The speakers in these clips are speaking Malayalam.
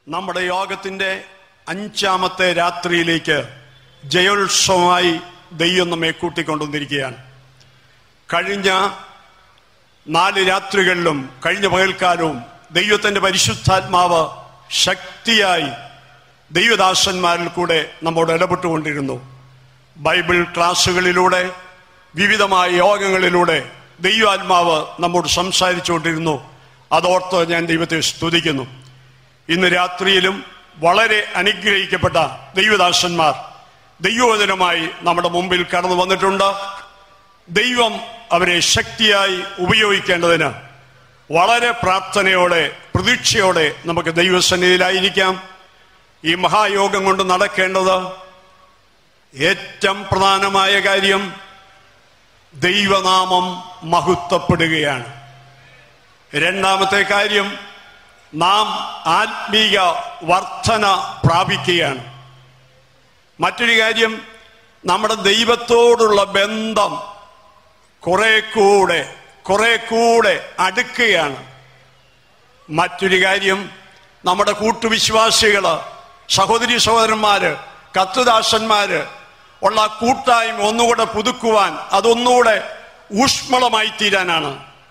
നമ്മുടെ യോഗത്തിന്റെ അഞ്ചാമത്തെ രാത്രിയിലേക്ക് ജയോത്സവമായി ദൈവം നമ്മെ കൂട്ടിക്കൊണ്ടുവന്നിരിക്കുകയാണ് കഴിഞ്ഞ നാല് രാത്രികളിലും കഴിഞ്ഞ പകൽക്കാലവും ദൈവത്തിന്റെ പരിശുദ്ധാത്മാവ് ശക്തിയായി ദൈവദാസന്മാരിൽ കൂടെ നമ്മോട് ഇടപെട്ടുകൊണ്ടിരുന്നു ബൈബിൾ ക്ലാസ്സുകളിലൂടെ വിവിധമായ യോഗങ്ങളിലൂടെ ദൈവാത്മാവ് നമ്മോട് സംസാരിച്ചുകൊണ്ടിരുന്നു അതോർത്ത് ഞാൻ ദൈവത്തെ സ്തുതിക്കുന്നു ഇന്ന് രാത്രിയിലും വളരെ അനുഗ്രഹിക്കപ്പെട്ട ദൈവദാസന്മാർ ദൈവവചനമായി നമ്മുടെ മുമ്പിൽ കടന്നു വന്നിട്ടുണ്ട് ദൈവം അവരെ ശക്തിയായി ഉപയോഗിക്കേണ്ടതിന് വളരെ പ്രാർത്ഥനയോടെ പ്രതീക്ഷയോടെ നമുക്ക് ദൈവസന്നിധിയിലായിരിക്കാം ഈ മഹായോഗം കൊണ്ട് നടക്കേണ്ടത് ഏറ്റവും പ്രധാനമായ കാര്യം ദൈവനാമം മഹത്വപ്പെടുകയാണ് രണ്ടാമത്തെ കാര്യം നാം ആത്മീക വർധന പ്രാപിക്കുകയാണ് മറ്റൊരു കാര്യം നമ്മുടെ ദൈവത്തോടുള്ള ബന്ധം കുറെ കൂടെ കുറെ കൂടെ അടുക്കുകയാണ് മറ്റൊരു കാര്യം നമ്മുടെ കൂട്ടുവിശ്വാസികള് സഹോദരി സഹോദരന്മാര് കത്തുദാസന്മാര് ഉള്ള കൂട്ടായ്മ ഒന്നുകൂടെ പുതുക്കുവാൻ അതൊന്നുകൂടെ ഊഷ്മളമായി തീരാനാണ്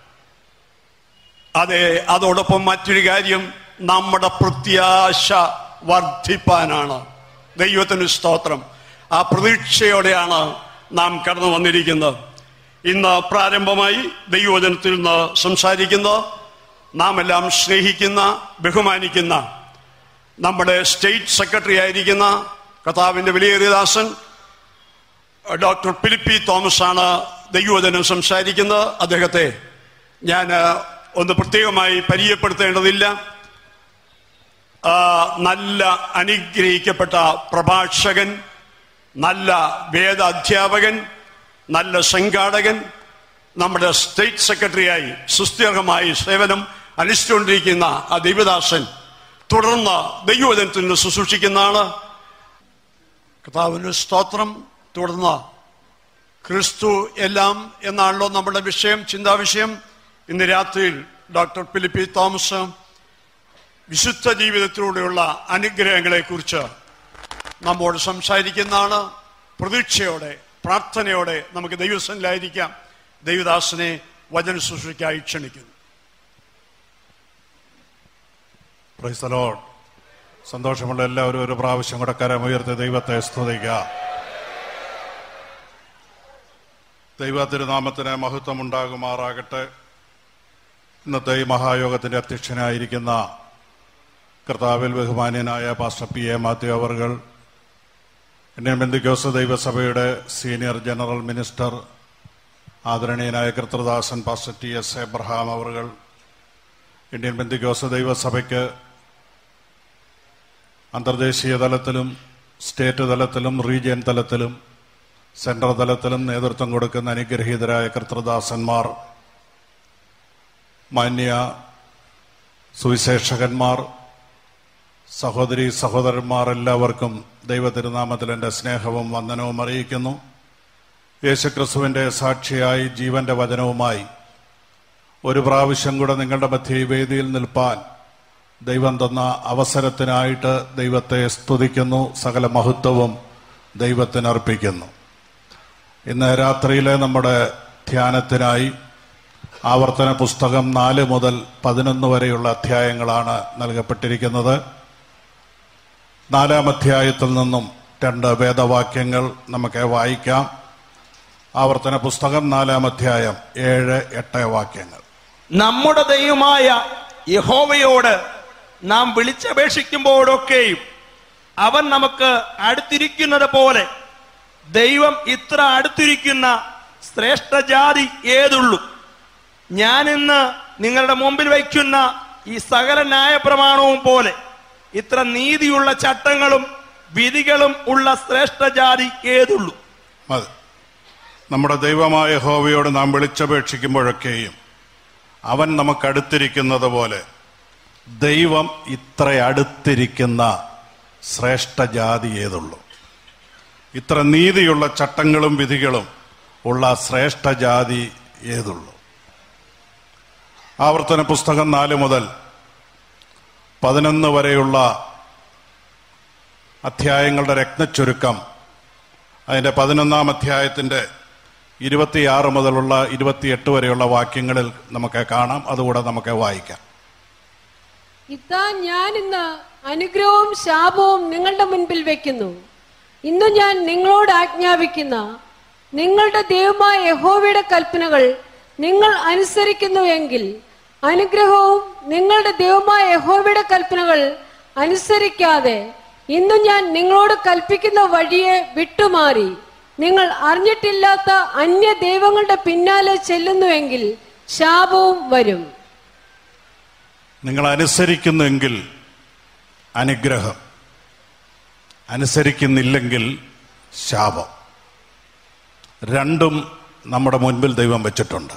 അതെ അതോടൊപ്പം മറ്റൊരു കാര്യം നമ്മുടെ പ്രത്യാശ വർദ്ധിപ്പാനാണ് ദൈവത്തിന് സ്തോത്രം ആ പ്രതീക്ഷയോടെയാണ് നാം കടന്നു വന്നിരിക്കുന്നത് ഇന്ന് പ്രാരംഭമായി ദൈവവചനത്തിൽ നിന്ന് സംസാരിക്കുന്നത് നാം എല്ലാം സ്നേഹിക്കുന്ന ബഹുമാനിക്കുന്ന നമ്മുടെ സ്റ്റേറ്റ് സെക്രട്ടറി ആയിരിക്കുന്ന കഥാവിന്റെ വിലയേറിയദാസൻ ഡോക്ടർ ഫിലിപ്പി തോമസ് ആണ് ദൈവവചനം സംസാരിക്കുന്നത് അദ്ദേഹത്തെ ഞാൻ ഒന്ന് പ്രത്യേകമായി പരിചയപ്പെടുത്തേണ്ടതില്ല ആ, നല്ല അനുഗ്രഹിക്കപ്പെട്ട പ്രഭാഷകൻ നല്ല വേദ അധ്യാപകൻ നല്ല സംഘാടകൻ നമ്മുടെ സ്റ്റേറ്റ് സെക്രട്ടറിയായി സുസ്ഥിരമായി സേവനം അനുഷ്ഠിച്ചുകൊണ്ടിരിക്കുന്ന ആ ദൈവദാസൻ തുടർന്ന് ദൈവവചനത്തിൽ നിന്ന് ശുശ്രൂഷിക്കുന്നതാണ് കർത്താവിന് സ്തോത്രം തുടർന്ന് ക്രിസ്തു എല്ലാം എന്നാണല്ലോ നമ്മുടെ വിഷയം ചിന്താവിഷയം ഇന്ന് രാത്രിയിൽ ഡോക്ടർ ഫിലിപ്പി തോമസ് വിശുദ്ധ ജീവിതത്തിലൂടെയുള്ള അനുഗ്രഹങ്ങളെ കുറിച്ച് നമ്മോട് സംസാരിക്കുന്നതാണ് പ്രതീക്ഷയോടെ പ്രാർത്ഥനയോടെ നമുക്ക് ദൈവസനിലായിരിക്കാം ദൈവദാസനെ വചന ശുശ്രൂഷയ്ക്കായി ക്ഷണിക്കുന്നു പ്രൈസ് ലോഡ് സന്തോഷമുള്ള എല്ലാവരും ഒരു പ്രാവശ്യം കൂടെ കരമുയർത്തി ദൈവത്തെ സ്തുതിക്കുക ദൈവ തിരുനാമത്തിന് മഹത്വം ഉണ്ടാകുമാറാകട്ടെ ഇന്നത്തെ ഈ മഹായോഗത്തിന്റെ അധ്യക്ഷനായിരിക്കുന്ന കർത്താവിൽ ബഹുമാന്യനായ പാസ്റ്റർ പി എ മാത്യു അവർകൾ ഇന്ത്യൻ ബന്ധുക്കോസ് ദൈവസഭയുടെ സീനിയർ ജനറൽ മിനിസ്റ്റർ ആദരണീയനായ കർത്തൃദാസൻ പാസ്റ്റർ ടി എസ് എബ്രഹാം അവർകൾ ഇന്ത്യൻ ബന്ധുക്കോസ് ദൈവസഭയ്ക്ക് അന്തർദേശീയ തലത്തിലും സ്റ്റേറ്റ് തലത്തിലും റീജിയൻ തലത്തിലും സെൻട്രൽ തലത്തിലും നേതൃത്വം കൊടുക്കുന്ന അനുഗ്രഹീതരായ കർത്തൃദാസന്മാർ മാന്യ സുവിശേഷകന്മാർ സഹോദരി സഹോദരന്മാർ എല്ലാവർക്കും ദൈവ തിരുനാമത്തിൽ എൻ്റെ സ്നേഹവും വന്ദനവും അറിയിക്കുന്നു യേശുക്രിസ്തുവിൻ്റെ സാക്ഷിയായി ജീവന്റെ വചനവുമായി ഒരു പ്രാവശ്യം കൂടെ നിങ്ങളുടെ മധ്യ ഈ വേദിയിൽ നിൽപ്പാൻ ദൈവം തന്ന അവസരത്തിനായിട്ട് ദൈവത്തെ സ്തുതിക്കുന്നു സകല മഹത്വവും ദൈവത്തിന് അർപ്പിക്കുന്നു ഇന്ന് രാത്രിയിലെ നമ്മുടെ ധ്യാനത്തിനായി ആവർത്തന പുസ്തകം നാല് മുതൽ പതിനൊന്ന് വരെയുള്ള അധ്യായങ്ങളാണ് നൽകപ്പെട്ടിരിക്കുന്നത് നാലാം അധ്യായത്തിൽ നിന്നും രണ്ട് വേദവാക്യങ്ങൾ നമുക്ക് വായിക്കാം ആവർത്തന പുസ്തകം നാലാം അധ്യായം ഏഴ് എട്ട് വാക്യങ്ങൾ നമ്മുടെ ദൈവമായ യഹോവയോട് നാം വിളിച്ചപേക്ഷിക്കുമ്പോഴൊക്കെയും അവൻ നമുക്ക് അടുത്തിരിക്കുന്നത് പോലെ ദൈവം ഇത്ര അടുത്തിരിക്കുന്ന ശ്രേഷ്ഠജാതി ഏതുള്ളൂ ഞാൻ ഇന്ന് നിങ്ങളുടെ മുമ്പിൽ വയ്ക്കുന്ന ഈ സകല ന്യായപ്രമാണവും പോലെ ഇത്ര നീതിയുള്ള ചട്ടങ്ങളും വിധികളും ഉള്ള ശ്രേഷ്ഠജാതി ഏതുള്ളൂ മതി നമ്മുടെ ദൈവമായ ഹോവയോട് നാം വിളിച്ചപേക്ഷിക്കുമ്പോഴൊക്കെയും അവൻ നമുക്കടുത്തിരിക്കുന്നത് പോലെ ദൈവം ഇത്ര അടുത്തിരിക്കുന്ന ശ്രേഷ്ഠ ജാതി ഏതുള്ളൂ ഇത്ര നീതിയുള്ള ചട്ടങ്ങളും വിധികളും ഉള്ള ശ്രേഷ്ഠ ജാതി ഏതുള്ളൂ ആവർത്തന പുസ്തകം നാല് മുതൽ പതിനൊന്ന് വരെയുള്ള അധ്യായങ്ങളുടെ രത്നച്ചുരുക്കം അതിൻ്റെ പതിനൊന്നാം അധ്യായത്തിൻ്റെ ഇരുപത്തിയാറ് മുതലുള്ള ഇരുപത്തിയെട്ട് വരെയുള്ള വാക്യങ്ങളിൽ നമുക്ക് കാണാം അതുകൂടെ നമുക്ക് വായിക്കാം ഇതാ ഞാൻ ഇന്ന് അനുഗ്രഹവും ശാപവും നിങ്ങളുടെ മുൻപിൽ വെക്കുന്നു ഇന്ന് ഞാൻ നിങ്ങളോട് ആജ്ഞാപിക്കുന്ന നിങ്ങളുടെ ദൈവമായ യഹോവയുടെ കൽപ്പനകൾ നിങ്ങൾ അനുസരിക്കുന്നുവെങ്കിൽ അനുഗ്രഹവും നിങ്ങളുടെ ദൈവമായ യഹോവയുടെ കൽപ്പനകൾ അനുസരിക്കാതെ ഇന്ന് ഞാൻ നിങ്ങളോട് കൽപ്പിക്കുന്ന വഴിയെ വിട്ടുമാറി നിങ്ങൾ അറിഞ്ഞിട്ടില്ലാത്ത അന്യ ദൈവങ്ങളുടെ പിന്നാലെ ചെല്ലുന്നുവെങ്കിൽ ശാപവും വരും നിങ്ങൾ അനുസരിക്കുന്നെങ്കിൽ അനുഗ്രഹം അനുസരിക്കുന്നില്ലെങ്കിൽ ശാപം രണ്ടും നമ്മുടെ മുൻപിൽ ദൈവം വെച്ചിട്ടുണ്ട്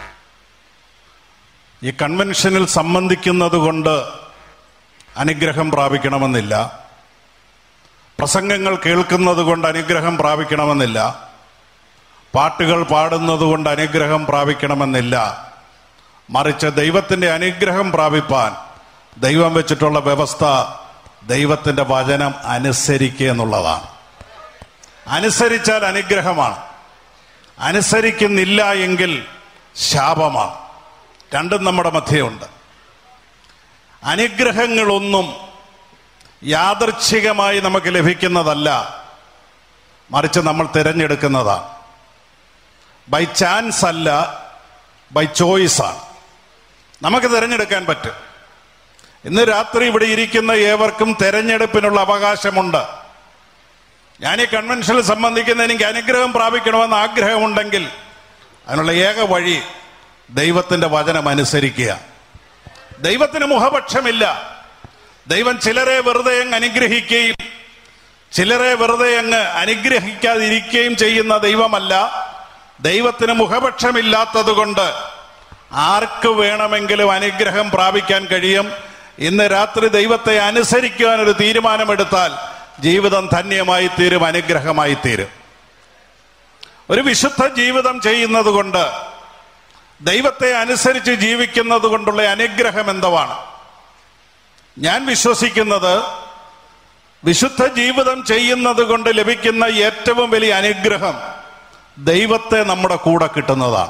ഈ കൺവെൻഷനിൽ സംബന്ധിക്കുന്നത് കൊണ്ട് അനുഗ്രഹം പ്രാപിക്കണമെന്നില്ല പ്രസംഗങ്ങൾ കേൾക്കുന്നത് കൊണ്ട് അനുഗ്രഹം പ്രാപിക്കണമെന്നില്ല പാട്ടുകൾ പാടുന്നത് കൊണ്ട് അനുഗ്രഹം പ്രാപിക്കണമെന്നില്ല മറിച്ച് ദൈവത്തിന്റെ അനുഗ്രഹം പ്രാപിപ്പാൻ ദൈവം വെച്ചിട്ടുള്ള വ്യവസ്ഥ ദൈവത്തിന്റെ വചനം അനുസരിക്കുക എന്നുള്ളതാണ് അനുസരിച്ചാൽ അനുഗ്രഹമാണ് അനുസരിക്കുന്നില്ല എങ്കിൽ ശാപമാണ് രണ്ടും നമ്മുടെ മധ്യയുണ്ട് അനുഗ്രഹങ്ങളൊന്നും യാദർച്ഛികമായി നമുക്ക് ലഭിക്കുന്നതല്ല മറിച്ച് നമ്മൾ തിരഞ്ഞെടുക്കുന്നതാണ് ബൈ ചാൻസ് അല്ല ബൈ ചോയ്സാണ് നമുക്ക് തിരഞ്ഞെടുക്കാൻ പറ്റും ഇന്ന് രാത്രി ഇവിടെ ഇരിക്കുന്ന ഏവർക്കും തെരഞ്ഞെടുപ്പിനുള്ള അവകാശമുണ്ട് ഞാൻ ഈ കൺവെൻഷനിൽ സംബന്ധിക്കുന്ന എനിക്ക് അനുഗ്രഹം പ്രാപിക്കണമെന്ന് ആഗ്രഹമുണ്ടെങ്കിൽ അതിനുള്ള ഏക വഴി ദൈവത്തിന്റെ വചനം അനുസരിക്കുക ദൈവത്തിന് മുഖപക്ഷമില്ല ദൈവം ചിലരെ വെറുതെ അങ്ങ് അനുഗ്രഹിക്കുകയും ചിലരെ വെറുതെ അങ്ങ് അനുഗ്രഹിക്കാതിരിക്കുകയും ചെയ്യുന്ന ദൈവമല്ല ദൈവത്തിന് മുഖപക്ഷമില്ലാത്തത് കൊണ്ട് ആർക്ക് വേണമെങ്കിലും അനുഗ്രഹം പ്രാപിക്കാൻ കഴിയും ഇന്ന് രാത്രി ദൈവത്തെ അനുസരിക്കുവാൻ ഒരു തീരുമാനമെടുത്താൽ ജീവിതം ധന്യമായി തീരും അനുഗ്രഹമായി തീരും ഒരു വിശുദ്ധ ജീവിതം ചെയ്യുന്നത് കൊണ്ട് ദൈവത്തെ അനുസരിച്ച് ജീവിക്കുന്നത് കൊണ്ടുള്ള അനുഗ്രഹം എന്തുവാണ് ഞാൻ വിശ്വസിക്കുന്നത് വിശുദ്ധ ജീവിതം ചെയ്യുന്നത് കൊണ്ട് ലഭിക്കുന്ന ഏറ്റവും വലിയ അനുഗ്രഹം ദൈവത്തെ നമ്മുടെ കൂടെ കിട്ടുന്നതാണ്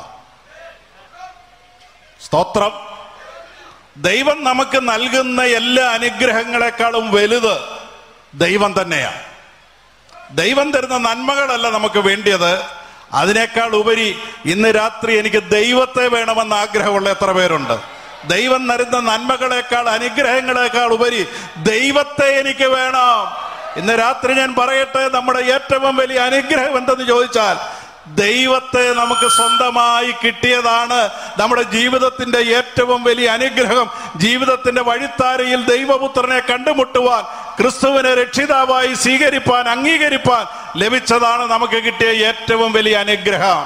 സ്തോത്രം ദൈവം നമുക്ക് നൽകുന്ന എല്ലാ അനുഗ്രഹങ്ങളെക്കാളും വലുത് ദൈവം തന്നെയാണ് ദൈവം തരുന്ന നന്മകളല്ല നമുക്ക് വേണ്ടിയത് അതിനേക്കാൾ ഉപരി ഇന്ന് രാത്രി എനിക്ക് ദൈവത്തെ വേണമെന്ന് ആഗ്രഹമുള്ള എത്ര പേരുണ്ട് ദൈവം തരുന്ന നന്മകളെക്കാൾ അനുഗ്രഹങ്ങളെക്കാൾ ഉപരി ദൈവത്തെ എനിക്ക് വേണം ഇന്ന് രാത്രി ഞാൻ പറയട്ടെ നമ്മുടെ ഏറ്റവും വലിയ അനുഗ്രഹം എന്തെന്ന് ചോദിച്ചാൽ ദൈവത്തെ നമുക്ക് സ്വന്തമായി കിട്ടിയതാണ് നമ്മുടെ ജീവിതത്തിന്റെ ഏറ്റവും വലിയ അനുഗ്രഹം ജീവിതത്തിന്റെ വഴിത്താരയിൽ ദൈവപുത്രനെ കണ്ടുമുട്ടുവാൻ ക്രിസ്തുവിനെ രക്ഷിതാവായി സ്വീകരിപ്പാൻ അംഗീകരിപ്പാൻ ലഭിച്ചതാണ് നമുക്ക് കിട്ടിയ ഏറ്റവും വലിയ അനുഗ്രഹം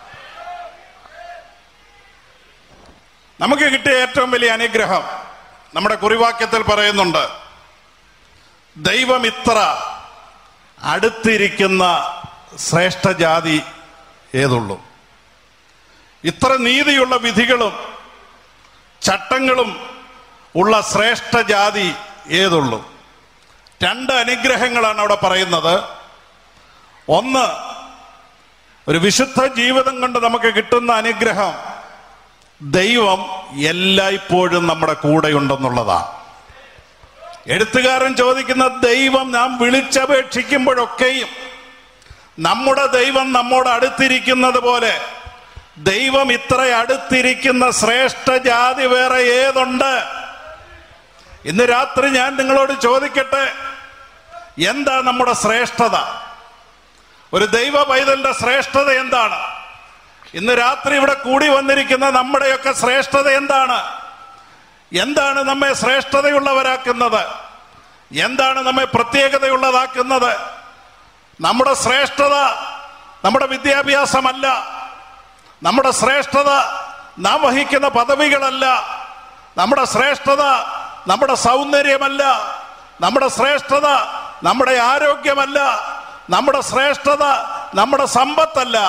നമുക്ക് കിട്ടിയ ഏറ്റവും വലിയ അനുഗ്രഹം നമ്മുടെ കുറിവാക്യത്തിൽ പറയുന്നുണ്ട് ദൈവം ഇത്ര അടുത്തിരിക്കുന്ന ശ്രേഷ്ഠ ജാതി ഏതുള്ളൂ ഇത്ര നീതിയുള്ള വിധികളും ചട്ടങ്ങളും ഉള്ള ശ്രേഷ്ഠ ജാതി ഏതുള്ളൂ രണ്ട് അനുഗ്രഹങ്ങളാണ് അവിടെ പറയുന്നത് ഒന്ന് ഒരു വിശുദ്ധ ജീവിതം കൊണ്ട് നമുക്ക് കിട്ടുന്ന അനുഗ്രഹം ദൈവം എല്ലായ്പ്പോഴും നമ്മുടെ കൂടെയുണ്ടെന്നുള്ളതാണ് എഴുത്തുകാരൻ ചോദിക്കുന്ന ദൈവം നാം വിളിച്ചപേക്ഷിക്കുമ്പോഴൊക്കെയും നമ്മുടെ ദൈവം നമ്മോട് അടുത്തിരിക്കുന്നത് പോലെ ദൈവം ഇത്ര അടുത്തിരിക്കുന്ന ശ്രേഷ്ഠ ജാതി വേറെ ഏതുണ്ട് ഇന്ന് രാത്രി ഞാൻ നിങ്ങളോട് ചോദിക്കട്ടെ എന്താ നമ്മുടെ ശ്രേഷ്ഠത ഒരു ദൈവ പൈതലിന്റെ ശ്രേഷ്ഠത എന്താണ് ഇന്ന് രാത്രി ഇവിടെ കൂടി വന്നിരിക്കുന്ന നമ്മുടെയൊക്കെ ശ്രേഷ്ഠത എന്താണ് എന്താണ് നമ്മെ ശ്രേഷ്ഠതയുള്ളവരാക്കുന്നത് എന്താണ് നമ്മെ പ്രത്യേകതയുള്ളതാക്കുന്നത് നമ്മുടെ ശ്രേഷ്ഠത നമ്മുടെ വിദ്യാഭ്യാസമല്ല നമ്മുടെ ശ്രേഷ്ഠത നാം വഹിക്കുന്ന പദവികളല്ല നമ്മുടെ ശ്രേഷ്ഠത നമ്മുടെ സൗന്ദര്യമല്ല നമ്മുടെ ശ്രേഷ്ഠത നമ്മുടെ ആരോഗ്യമല്ല നമ്മുടെ ശ്രേഷ്ഠത നമ്മുടെ സമ്പത്തല്ല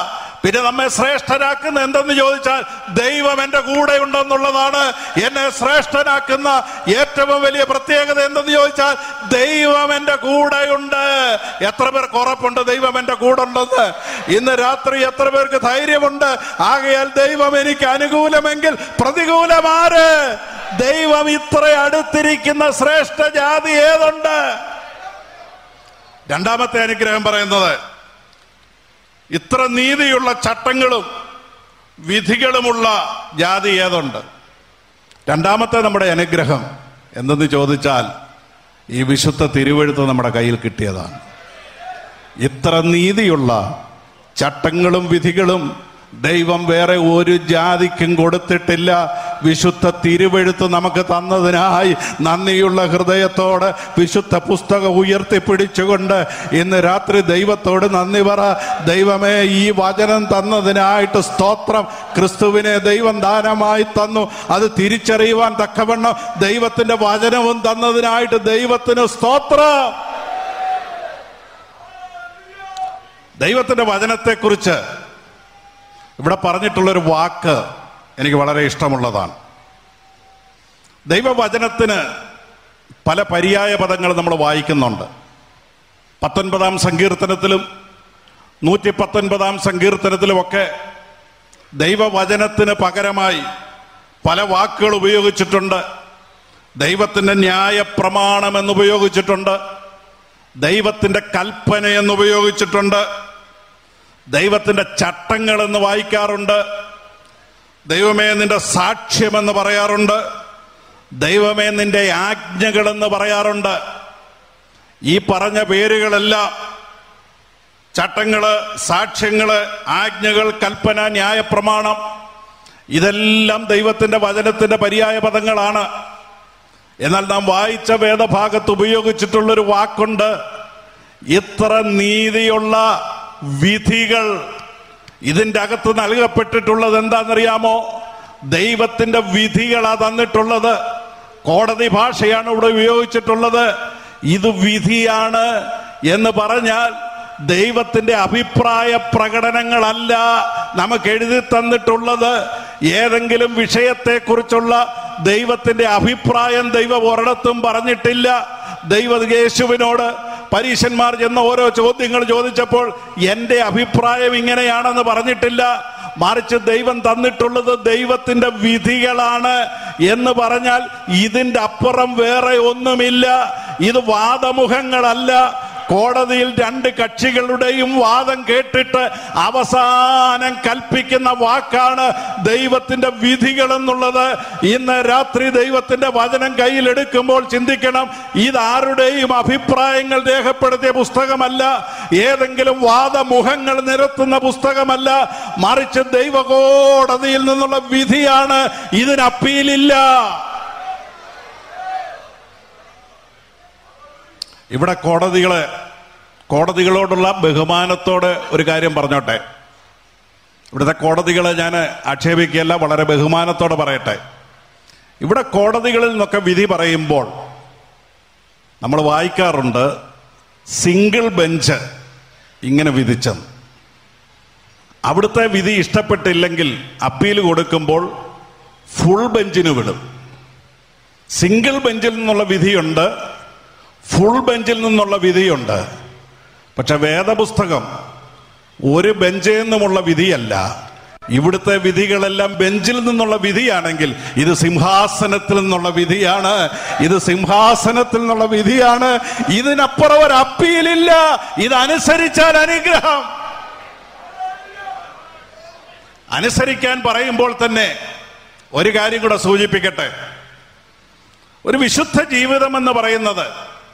പിന്നെ നമ്മെ ശ്രേഷ്ഠനാക്കുന്ന എന്തെന്ന് ചോദിച്ചാൽ ദൈവം എന്റെ കൂടെ ഉണ്ടെന്നുള്ളതാണ് എന്നെ ശ്രേഷ്ഠനാക്കുന്ന ഏറ്റവും വലിയ പ്രത്യേകത എന്തെന്ന് ചോദിച്ചാൽ ദൈവം എന്റെ കൂടെയുണ്ട് എത്ര പേർക്ക് ഉറപ്പുണ്ട് ദൈവം എന്റെ കൂടെ ഉണ്ടെന്ന് ഇന്ന് രാത്രി എത്ര പേർക്ക് ധൈര്യമുണ്ട് ആകയാൽ ദൈവം എനിക്ക് അനുകൂലമെങ്കിൽ പ്രതികൂലമാര് ദൈവം ഇത്ര അടുത്തിരിക്കുന്ന ശ്രേഷ്ഠ ജാതി ഏതുണ്ട് രണ്ടാമത്തെ അനുഗ്രഹം പറയുന്നത് ഇത്ര നീതിയുള്ള ചട്ടങ്ങളും വിധികളുമുള്ള ജാതി ഏതുണ്ട് രണ്ടാമത്തെ നമ്മുടെ അനുഗ്രഹം എന്തെന്ന് ചോദിച്ചാൽ ഈ വിശുദ്ധ തിരുവഴുത്ത് നമ്മുടെ കയ്യിൽ കിട്ടിയതാണ് ഇത്ര നീതിയുള്ള ചട്ടങ്ങളും വിധികളും ദൈവം വേറെ ഒരു ജാതിക്കും കൊടുത്തിട്ടില്ല വിശുദ്ധ തിരുവഴുത്ത് നമുക്ക് തന്നതിനായി നന്ദിയുള്ള ഹൃദയത്തോടെ വിശുദ്ധ പുസ്തകം ഉയർത്തിപ്പിടിച്ചുകൊണ്ട് ഇന്ന് രാത്രി ദൈവത്തോട് നന്ദി പറ ദൈവമേ ഈ വചനം തന്നതിനായിട്ട് സ്തോത്രം ക്രിസ്തുവിനെ ദൈവം ദാനമായി തന്നു അത് തിരിച്ചറിയുവാൻ തക്കവണ്ണം ദൈവത്തിന്റെ വചനവും തന്നതിനായിട്ട് ദൈവത്തിന് സ്തോത്രം ദൈവത്തിന്റെ വചനത്തെക്കുറിച്ച് ഇവിടെ പറഞ്ഞിട്ടുള്ളൊരു വാക്ക് എനിക്ക് വളരെ ഇഷ്ടമുള്ളതാണ് ദൈവവചനത്തിന് പല പര്യായ പദങ്ങൾ നമ്മൾ വായിക്കുന്നുണ്ട് പത്തൊൻപതാം സങ്കീർത്തനത്തിലും നൂറ്റി പത്തൊൻപതാം സങ്കീർത്തനത്തിലുമൊക്കെ ദൈവവചനത്തിന് പകരമായി പല വാക്കുകൾ ഉപയോഗിച്ചിട്ടുണ്ട് ദൈവത്തിന്റെ ന്യായ പ്രമാണം എന്ന് ഉപയോഗിച്ചിട്ടുണ്ട് ദൈവത്തിന്റെ കൽപ്പന എന്ന് ഉപയോഗിച്ചിട്ടുണ്ട് ദൈവത്തിന്റെ ചട്ടങ്ങൾ എന്ന് വായിക്കാറുണ്ട് ദൈവമേ നിന്റെ സാക്ഷ്യമെന്ന് പറയാറുണ്ട് ദൈവമേ നിന്റെ ആജ്ഞകളെന്ന് പറയാറുണ്ട് ഈ പറഞ്ഞ പേരുകളെല്ലാം ചട്ടങ്ങള് സാക്ഷ്യങ്ങള് ആജ്ഞകൾ കൽപ്പന ന്യായപ്രമാണം ഇതെല്ലാം ദൈവത്തിന്റെ വചനത്തിന്റെ പര്യായ പദങ്ങളാണ് എന്നാൽ നാം വായിച്ച വേദഭാഗത്ത് ഉപയോഗിച്ചിട്ടുള്ളൊരു വാക്കുണ്ട് ഇത്ര നീതിയുള്ള വിധികൾ ഇതിന്റെ അകത്ത് നൽകപ്പെട്ടിട്ടുള്ളത് എന്താണെന്നറിയാമോ ദൈവത്തിന്റെ വിധികളാ തന്നിട്ടുള്ളത് കോടതി ഭാഷയാണ് ഇവിടെ ഉപയോഗിച്ചിട്ടുള്ളത് ഇത് വിധിയാണ് എന്ന് പറഞ്ഞാൽ ദൈവത്തിന്റെ അഭിപ്രായ പ്രകടനങ്ങളല്ല നമുക്ക് എഴുതി തന്നിട്ടുള്ളത് ഏതെങ്കിലും വിഷയത്തെക്കുറിച്ചുള്ള ദൈവത്തിന്റെ അഭിപ്രായം ദൈവം ഒരിടത്തും പറഞ്ഞിട്ടില്ല ദൈവ യേശുവിനോട് പരീശന്മാർ ചെന്ന ഓരോ ചോദ്യങ്ങൾ ചോദിച്ചപ്പോൾ എന്റെ അഭിപ്രായം ഇങ്ങനെയാണെന്ന് പറഞ്ഞിട്ടില്ല മറിച്ച് ദൈവം തന്നിട്ടുള്ളത് ദൈവത്തിന്റെ വിധികളാണ് എന്ന് പറഞ്ഞാൽ ഇതിന്റെ അപ്പുറം വേറെ ഒന്നുമില്ല ഇത് വാദമുഖങ്ങളല്ല കോടതിയിൽ രണ്ട് കക്ഷികളുടെയും വാദം കേട്ടിട്ട് അവസാനം കൽപ്പിക്കുന്ന വാക്കാണ് ദൈവത്തിന്റെ വിധികൾ എന്നുള്ളത് ഇന്ന് രാത്രി ദൈവത്തിന്റെ വചനം കയ്യിലെടുക്കുമ്പോൾ ചിന്തിക്കണം ഇതാരുടെയും അഭിപ്രായങ്ങൾ രേഖപ്പെടുത്തിയ പുസ്തകമല്ല ഏതെങ്കിലും വാദമുഖങ്ങൾ നിരത്തുന്ന പുസ്തകമല്ല മറിച്ച് ദൈവകോടതിയിൽ നിന്നുള്ള വിധിയാണ് ഇതിന് അപ്പീലില്ല ഇവിടെ കോടതികള് കോടതികളോടുള്ള ബഹുമാനത്തോട് ഒരു കാര്യം പറഞ്ഞോട്ടെ ഇവിടുത്തെ കോടതികളെ ഞാൻ ആക്ഷേപിക്കുകയല്ല വളരെ ബഹുമാനത്തോടെ പറയട്ടെ ഇവിടെ കോടതികളിൽ നിന്നൊക്കെ വിധി പറയുമ്പോൾ നമ്മൾ വായിക്കാറുണ്ട് സിംഗിൾ ബെഞ്ച് ഇങ്ങനെ വിധിച്ചെന്ന് അവിടുത്തെ വിധി ഇഷ്ടപ്പെട്ടില്ലെങ്കിൽ അപ്പീൽ കൊടുക്കുമ്പോൾ ഫുൾ ബെഞ്ചിന് വിടും സിംഗിൾ ബെഞ്ചിൽ നിന്നുള്ള വിധിയുണ്ട് ഫുൾ ബെഞ്ചിൽ നിന്നുള്ള വിധിയുണ്ട് പക്ഷെ വേദപുസ്തകം ഒരു ബെഞ്ചിൽ നിന്നുമുള്ള വിധിയല്ല ഇവിടുത്തെ വിധികളെല്ലാം ബെഞ്ചിൽ നിന്നുള്ള വിധിയാണെങ്കിൽ ഇത് സിംഹാസനത്തിൽ നിന്നുള്ള വിധിയാണ് ഇത് സിംഹാസനത്തിൽ നിന്നുള്ള വിധിയാണ് ഇതിനപ്പുറം ഒരു അപ്പീലില്ല ഇത് അനുസരിച്ചാൽ അനുഗ്രഹം അനുസരിക്കാൻ പറയുമ്പോൾ തന്നെ ഒരു കാര്യം കൂടെ സൂചിപ്പിക്കട്ടെ ഒരു വിശുദ്ധ ജീവിതം എന്ന് പറയുന്നത്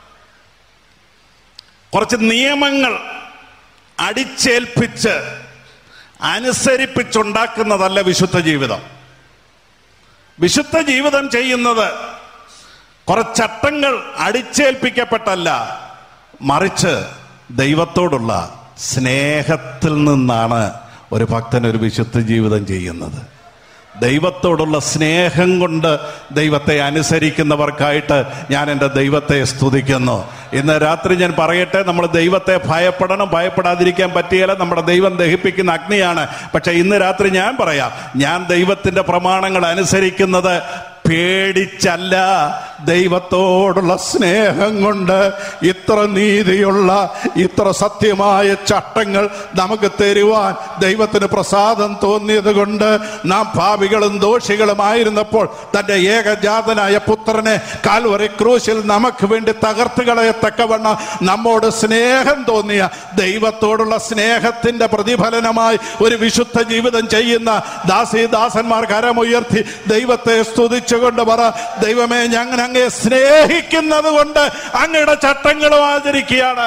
കുറച്ച് നിയമങ്ങൾ അടിച്ചേൽപ്പിച്ച് അനുസരിപ്പിച്ചുണ്ടാക്കുന്നതല്ല വിശുദ്ധ ജീവിതം വിശുദ്ധ ജീവിതം ചെയ്യുന്നത് കുറച്ച് ചട്ടങ്ങൾ അടിച്ചേൽപ്പിക്കപ്പെട്ടല്ല മറിച്ച് ദൈവത്തോടുള്ള സ്നേഹത്തിൽ നിന്നാണ് ഒരു ഭക്തൻ ഒരു വിശുദ്ധ ജീവിതം ചെയ്യുന്നത് ദൈവത്തോടുള്ള സ്നേഹം കൊണ്ട് ദൈവത്തെ അനുസരിക്കുന്നവർക്കായിട്ട് ഞാൻ എൻ്റെ ദൈവത്തെ സ്തുതിക്കുന്നു ഇന്ന് രാത്രി ഞാൻ പറയട്ടെ നമ്മൾ ദൈവത്തെ ഭയപ്പെടണം ഭയപ്പെടാതിരിക്കാൻ പറ്റിയാൽ നമ്മുടെ ദൈവം ദഹിപ്പിക്കുന്ന അഗ്നിയാണ് പക്ഷെ ഇന്ന് രാത്രി ഞാൻ പറയാം ഞാൻ ദൈവത്തിന്റെ പ്രമാണങ്ങൾ അനുസരിക്കുന്നത് പേടിച്ചല്ല ദൈവത്തോടുള്ള സ്നേഹം കൊണ്ട് ഇത്ര നീതിയുള്ള ഇത്ര സത്യമായ ചട്ടങ്ങൾ നമുക്ക് തരുവാൻ ദൈവത്തിന് പ്രസാദം തോന്നിയത് കൊണ്ട് നാം ഭാവികളും ദോഷികളുമായിരുന്നപ്പോൾ തന്റെ ഏകജാതനായ പുത്രനെ കാൽവറി ക്രൂശിൽ നമുക്ക് വേണ്ടി തകർത്ത് കളയത്തക്കവണ്ണം നമ്മോട് സ്നേഹം തോന്നിയ ദൈവത്തോടുള്ള സ്നേഹത്തിന്റെ പ്രതിഫലനമായി ഒരു വിശുദ്ധ ജീവിതം ചെയ്യുന്ന ദാസി ദാസന്മാർ കരമുയർത്തി ദൈവത്തെ സ്തുതിച്ചുകൊണ്ട് പറ ദൈവമേ ഞങ്ങൾ അങ്ങേ സ്നേഹിക്കുന്നത് കൊണ്ട് അങ്ങയുടെ ചട്ടങ്ങളും ആചരിക്കുകയാണ്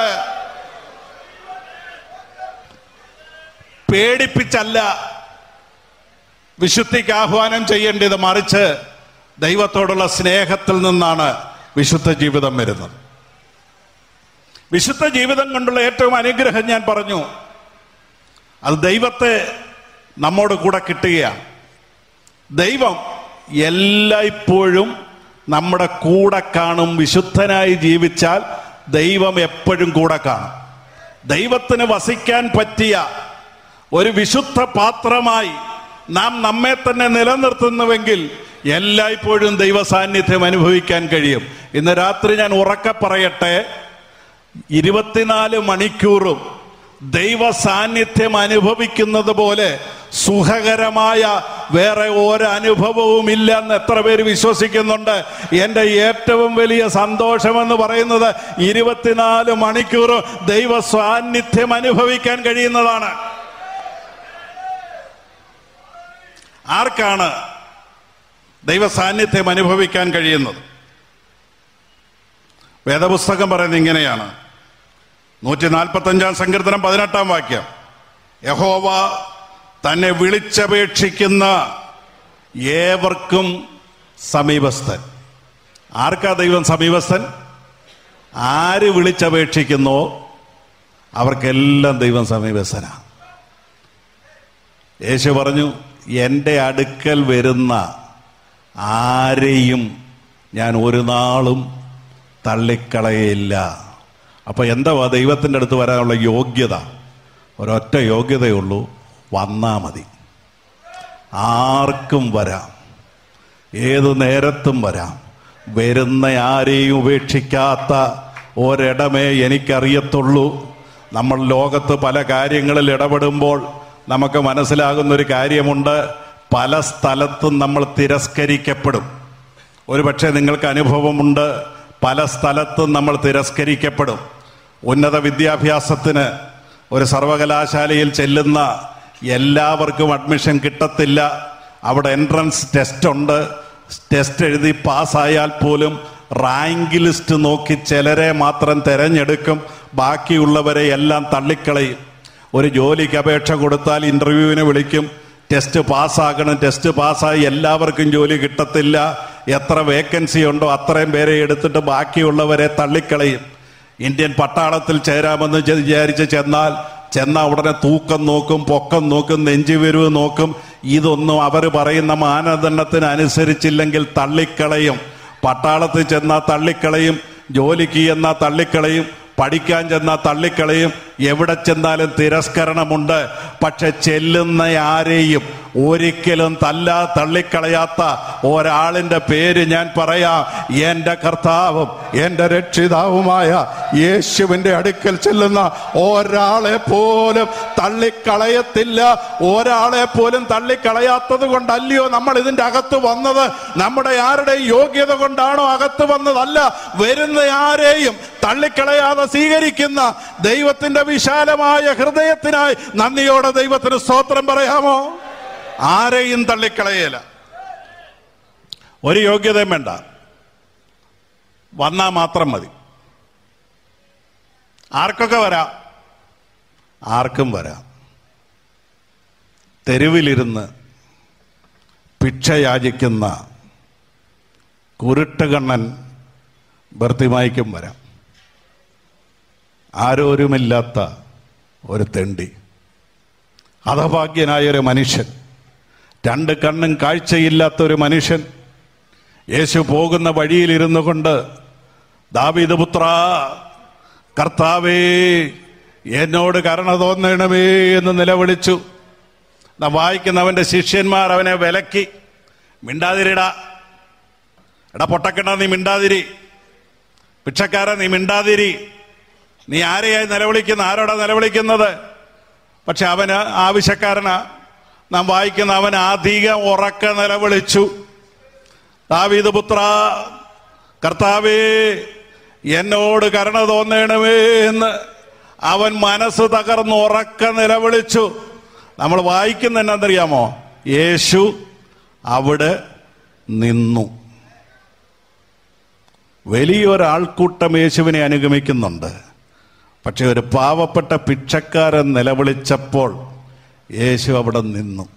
പേടിപ്പിച്ചല്ല വിശുദ്ധിക്ക് ആഹ്വാനം ചെയ്യേണ്ടത് മറിച്ച് ദൈവത്തോടുള്ള സ്നേഹത്തിൽ നിന്നാണ് വിശുദ്ധ ജീവിതം വരുന്നത് വിശുദ്ധ ജീവിതം കൊണ്ടുള്ള ഏറ്റവും അനുഗ്രഹം ഞാൻ പറഞ്ഞു അത് ദൈവത്തെ നമ്മോട് കൂടെ കിട്ടുകയാണ് ദൈവം എല്ലായ്പ്പോഴും നമ്മുടെ കൂടെ കാണും വിശുദ്ധനായി ജീവിച്ചാൽ ദൈവം എപ്പോഴും കൂടെ കാണും ദൈവത്തിന് വസിക്കാൻ പറ്റിയ ഒരു വിശുദ്ധ പാത്രമായി നാം നമ്മെ തന്നെ നിലനിർത്തുന്നുവെങ്കിൽ എല്ലായ്പ്പോഴും ദൈവ സാന്നിധ്യം അനുഭവിക്കാൻ കഴിയും ഇന്ന് രാത്രി ഞാൻ ഉറക്കെ പറയട്ടെ ഇരുപത്തിനാല് മണിക്കൂറും ദൈവ സാന്നിധ്യം അനുഭവിക്കുന്നത് പോലെ സുഖകരമായ വേറെ ഒരനുഭവവും ഇല്ല എന്ന് എത്ര പേര് വിശ്വസിക്കുന്നുണ്ട് എന്റെ ഏറ്റവും വലിയ സന്തോഷമെന്ന് പറയുന്നത് ഇരുപത്തിനാല് മണിക്കൂർ ദൈവ സാന്നിധ്യം അനുഭവിക്കാൻ കഴിയുന്നതാണ് ആർക്കാണ് ദൈവ സാന്നിധ്യം അനുഭവിക്കാൻ കഴിയുന്നത് വേദപുസ്തകം പറയുന്നത് ഇങ്ങനെയാണ് നൂറ്റി നാൽപ്പത്തി അഞ്ചാം സങ്കീർത്തനം പതിനെട്ടാം വാക്യം യഹോവ തന്നെ വിളിച്ചപേക്ഷിക്കുന്ന ഏവർക്കും സമീപസ്ഥൻ ആർക്കാ ദൈവം സമീപസ്ഥൻ ആര് വിളിച്ചപേക്ഷിക്കുന്നോ അവർക്കെല്ലാം ദൈവം സമീപസ്ഥനാണ് യേശു പറഞ്ഞു എൻ്റെ അടുക്കൽ വരുന്ന ആരെയും ഞാൻ ഒരു നാളും തള്ളിക്കളയില്ല അപ്പൊ എന്താ ദൈവത്തിൻ്റെ അടുത്ത് വരാനുള്ള യോഗ്യത ഒരൊറ്റ യോഗ്യതയുള്ളൂ വന്നാ മതി ആർക്കും വരാം ഏതു നേരത്തും വരാം വരുന്ന ആരെയും ഉപേക്ഷിക്കാത്ത ഒരിടമേ എനിക്കറിയത്തുള്ളൂ നമ്മൾ ലോകത്ത് പല കാര്യങ്ങളിൽ ഇടപെടുമ്പോൾ നമുക്ക് മനസ്സിലാകുന്ന ഒരു കാര്യമുണ്ട് പല സ്ഥലത്തും നമ്മൾ തിരസ്കരിക്കപ്പെടും ഒരുപക്ഷെ നിങ്ങൾക്ക് അനുഭവമുണ്ട് പല സ്ഥലത്തും നമ്മൾ തിരസ്കരിക്കപ്പെടും ഉന്നത വിദ്യാഭ്യാസത്തിന് ഒരു സർവകലാശാലയിൽ ചെല്ലുന്ന എല്ലാവർക്കും അഡ്മിഷൻ കിട്ടത്തില്ല അവിടെ എൻട്രൻസ് ടെസ്റ്റ് ഉണ്ട് ടെസ്റ്റ് എഴുതി പാസ്സായാൽ പോലും റാങ്ക് ലിസ്റ്റ് നോക്കി ചിലരെ മാത്രം തെരഞ്ഞെടുക്കും ബാക്കിയുള്ളവരെ എല്ലാം തള്ളിക്കളയും ഒരു ജോലിക്ക് അപേക്ഷ കൊടുത്താൽ ഇന്റർവ്യൂവിന് വിളിക്കും ടെസ്റ്റ് പാസ്സാകണം ടെസ്റ്റ് പാസ്സായി എല്ലാവർക്കും ജോലി കിട്ടത്തില്ല എത്ര വേക്കൻസി ഉണ്ടോ അത്രയും പേരെ എടുത്തിട്ട് ബാക്കിയുള്ളവരെ തള്ളിക്കളയും ഇന്ത്യൻ പട്ടാളത്തിൽ ചേരാമെന്ന് ചെ- വിചാരിച്ച് ചെന്നാൽ ചെന്ന ഉടനെ തൂക്കം നോക്കും പൊക്കം നോക്കും നെഞ്ചുവിരിവ് നോക്കും ഇതൊന്നും അവർ പറയുന്ന മാനദണ്ഡത്തിന് അനുസരിച്ചില്ലെങ്കിൽ തള്ളിക്കളയും പട്ടാളത്തിൽ ചെന്നാൽ തള്ളിക്കളയും ജോലിക്ക് ചെന്നാൽ തള്ളിക്കളയും പഠിക്കാൻ ചെന്നാൽ തള്ളിക്കളയും എവിടെ ചെന്നാലും തിരസ്കരണമുണ്ട് പക്ഷെ ചെല്ലുന്ന ആരെയും ഒരിക്കലും തല്ലാ തള്ളിക്കളയാത്ത ഒരാളിന്റെ പേര് ഞാൻ പറയാം എന്റെ കർത്താവും എന്റെ രക്ഷിതാവുമായ യേശുവിന്റെ അടുക്കൽ ചെല്ലുന്ന ഒരാളെ പോലും തള്ളിക്കളയത്തില്ല ഒരാളെ പോലും തള്ളിക്കളയാത്തത് കൊണ്ടല്ലയോ നമ്മൾ ഇതിന്റെ അകത്ത് വന്നത് നമ്മുടെ ആരുടെ യോഗ്യത കൊണ്ടാണോ അകത്ത് വന്നതല്ല വരുന്ന ആരെയും തള്ളിക്കളയാതെ സ്വീകരിക്കുന്ന ദൈവത്തിന്റെ വിശാലമായ ഹൃദയത്തിനായി നന്ദിയോടെ ദൈവത്തിന് സ്തോത്രം പറയാമോ ആരെയും തള്ളിക്കളയല ഒരു യോഗ്യതയും വേണ്ട വന്നാ മാത്രം മതി ആർക്കൊക്കെ വരാം ആർക്കും വരാം തെരുവിലിരുന്ന് ഭിക്ഷ യാചിക്കുന്ന കുരുട്ടുകണ്ണൻ ബർത്തിമായിക്കും വരാം ആരോരുമില്ലാത്ത ഒരു തെണ്ടി ഹതഭാഗ്യനായ ഒരു മനുഷ്യൻ രണ്ട് കണ്ണും കാഴ്ചയില്ലാത്ത ഒരു മനുഷ്യൻ യേശു പോകുന്ന വഴിയിലിരുന്നു കൊണ്ട് ദാവീദ് പുത്ര കർത്താവേ എന്നോട് കരുണ തോന്നണമേ എന്ന് നിലവിളിച്ചു നാം വായിക്കുന്നവന്റെ ശിഷ്യന്മാർ അവനെ വിലക്കി മിണ്ടാതിരിടാ എടാ പൊട്ടക്കണ്ണ നീ മിണ്ടാതിരി ഭിക്ഷക്കാര നീ മിണ്ടാതിരി നീ ആരെയായി നിലവിളിക്കുന്ന ആരോടാ നിലവിളിക്കുന്നത് പക്ഷെ അവന് ആവശ്യക്കാരനാ നാം വായിക്കുന്ന അവൻ അധികം ഉറക്ക നിലവിളിച്ചു ദാവീദ് പുത്ര കർത്താവേ എന്നോട് കരുണ തോന്നണമേ എന്ന് അവൻ മനസ്സ് തകർന്ന് ഉറക്ക നിലവിളിച്ചു നമ്മൾ വായിക്കുന്ന എന്നറിയാമോ യേശു അവിടെ നിന്നു വലിയൊരാൾക്കൂട്ടം യേശുവിനെ അനുഗമിക്കുന്നുണ്ട് പക്ഷെ ഒരു പാവപ്പെട്ട ഭിക്ഷക്കാരൻ നിലവിളിച്ചപ്പോൾ യേശു അവിടെ നിന്നു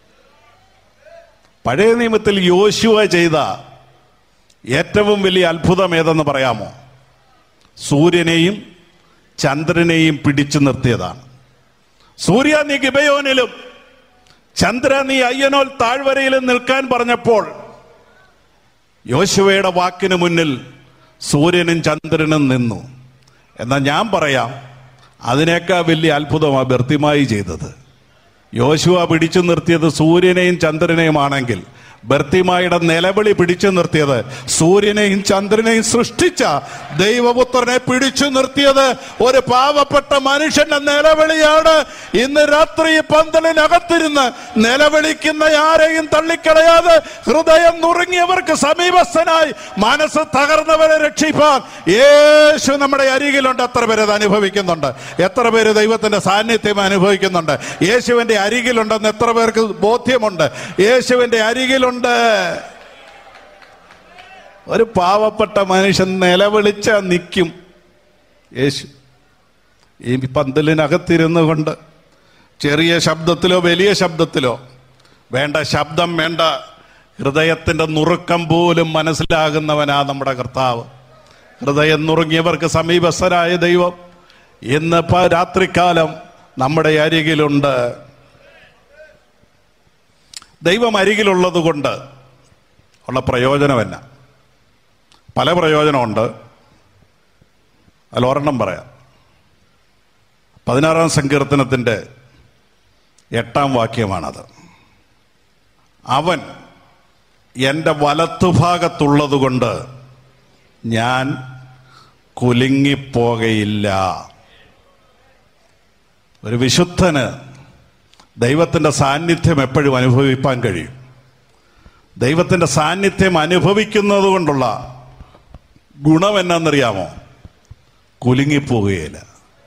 പഴയ നിയമത്തിൽ യോശുവ ചെയ്ത ഏറ്റവും വലിയ അത്ഭുതം ഏതെന്ന് പറയാമോ സൂര്യനെയും ചന്ദ്രനെയും പിടിച്ചു നിർത്തിയതാണ് സൂര്യ നീ ഗിബയോനിലും ചന്ദ്ര നീ അയ്യനോൽ താഴ്വരയിലും നിൽക്കാൻ പറഞ്ഞപ്പോൾ യോശുവയുടെ വാക്കിന് മുന്നിൽ സൂര്യനും ചന്ദ്രനും നിന്നു എന്നാൽ ഞാൻ പറയാം അതിനേക്കാൾ വലിയ അത്ഭുതമാണ് ബർത്തിമായി ചെയ്തത് യോശുവ പിടിച്ചു നിർത്തിയത് സൂര്യനെയും ചന്ദ്രനെയുമാണെങ്കിൽ ബർത്തിമായുടെ നിലവിളി പിടിച്ചു നിർത്തിയത് സൂര്യനെയും ചന്ദ്രനെയും സൃഷ്ടിച്ച ദൈവപുത്രനെ പിടിച്ചു നിർത്തിയത് ഒരു പാവപ്പെട്ട മനുഷ്യന്റെ നിലവിളിയാണ് ഇന്ന് രാത്രി ഈ പന്തലിനകത്തിരുന്ന് നിലവിളിക്കുന്ന ആരെയും തള്ളിക്കളയാതെ ഹൃദയം നുറുങ്ങിയവർക്ക് സമീപസ്ഥനായി മനസ്സ് തകർന്നവരെ രക്ഷിപ്പാൻ യേശു നമ്മുടെ അരികിലുണ്ട് എത്ര പേര് അത് അനുഭവിക്കുന്നുണ്ട് എത്ര പേര് ദൈവത്തിന്റെ സാന്നിധ്യം അനുഭവിക്കുന്നുണ്ട് യേശുവിന്റെ അരികിലുണ്ടെന്ന് എത്ര പേർക്ക് ബോധ്യമുണ്ട് യേശുവിന്റെ അരികിലുണ്ട് ഒരു പാവപ്പെട്ട മനുഷ്യൻ നിലവിളിച്ച നിൽക്കും യേശു ഈ പന്തലിനകത്തിരുന്നു കൊണ്ട് ചെറിയ ശബ്ദത്തിലോ വലിയ ശബ്ദത്തിലോ വേണ്ട ശബ്ദം വേണ്ട ഹൃദയത്തിന്റെ നുറുക്കം പോലും മനസ്സിലാകുന്നവനാ നമ്മുടെ കർത്താവ് ഹൃദയം നുറുങ്ങിയവർക്ക് സമീപസ്ഥരായ ദൈവം ഇന്ന് ഇപ്പൊ രാത്രികാലം നമ്മുടെ അരികിലുണ്ട് ദൈവം അരികിലുള്ളത് കൊണ്ട് ഉള്ള പ്രയോജനമല്ല പല പ്രയോജനമുണ്ട് അതിൽ ഒരെണ്ണം പറയാം പതിനാറാം സങ്കീർത്തനത്തിന്റെ എട്ടാം വാക്യമാണത് അവൻ എൻ്റെ വലത്തുഭാഗത്തുള്ളത് കൊണ്ട് ഞാൻ കുലുങ്ങിപ്പോകയില്ല ഒരു വിശുദ്ധന് ദൈവത്തിൻ്റെ സാന്നിധ്യം എപ്പോഴും അനുഭവിപ്പാൻ കഴിയും ദൈവത്തിൻ്റെ സാന്നിധ്യം അനുഭവിക്കുന്നത് കൊണ്ടുള്ള ഗുണം എന്നാന്നറിയാമോ കുലുങ്ങിപ്പോവുകയില്ല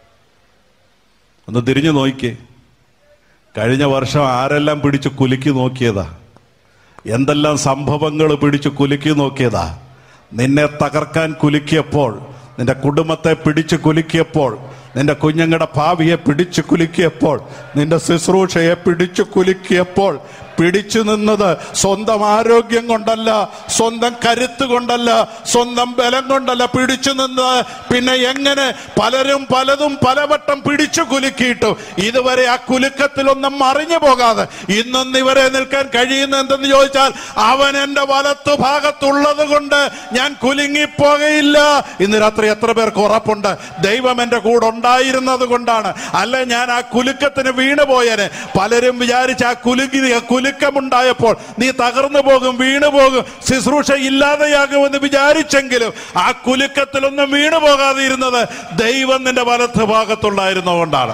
ഒന്ന് തിരിഞ്ഞു നോക്കിക്കേ കഴിഞ്ഞ വർഷം ആരെല്ലാം പിടിച്ച് കുലുക്കി നോക്കിയതാ എന്തെല്ലാം സംഭവങ്ങൾ പിടിച്ച് കുലുക്കി നോക്കിയതാ നിന്നെ തകർക്കാൻ കുലുക്കിയപ്പോൾ നിന്റെ കുടുംബത്തെ പിടിച്ച് കുലുക്കിയപ്പോൾ നിന്റെ കുഞ്ഞുങ്ങളുടെ ഭാവിയെ പിടിച്ചു കുലുക്കിയപ്പോൾ നിന്റെ ശുശ്രൂഷയെ പിടിച്ചു കുലുക്കിയപ്പോൾ പിടിച്ചു നിന്നത് സ്വന്തം ആരോഗ്യം കൊണ്ടല്ല സ്വന്തം കരുത്ത് കൊണ്ടല്ല സ്വന്തം ബലം കൊണ്ടല്ല പിടിച്ചു നിന്ന് പിന്നെ എങ്ങനെ പലരും പലതും പലവട്ടം പിടിച്ചു കുലുക്കിയിട്ടു ഇതുവരെ ആ കുലുക്കത്തിലൊന്നും മറിഞ്ഞു പോകാതെ ഇന്നൊന്ന് ഇവരെ നിൽക്കാൻ കഴിയുന്ന എന്തെന്ന് ചോദിച്ചാൽ അവൻ എന്റെ വലത്തു ഭാഗത്തുള്ളത് കൊണ്ട് ഞാൻ കുലുങ്ങിപ്പോകയില്ല ഇന്ന് രാത്രി എത്ര പേർക്ക് ഉറപ്പുണ്ട് ദൈവം എന്റെ കൂടെ ഉണ്ടായിരുന്നത് കൊണ്ടാണ് അല്ല ഞാൻ ആ കുലുക്കത്തിന് വീണുപോയനെ പലരും വിചാരിച്ച ആ കുലുക്കി ആ കുലുക്കമുണ്ടായപ്പോൾ നീ തകർന്നു പോകും വീണു പോകും ശുശ്രൂഷ ഇല്ലാതെയാകുമെന്ന് വിചാരിച്ചെങ്കിലും ആ കുലുക്കത്തിലൊന്നും വീണു പോകാതെ ഇരുന്നത് ദൈവം നിന്റെ വലത്ത് ഭാഗത്തുണ്ടായിരുന്നതുകൊണ്ടാണ്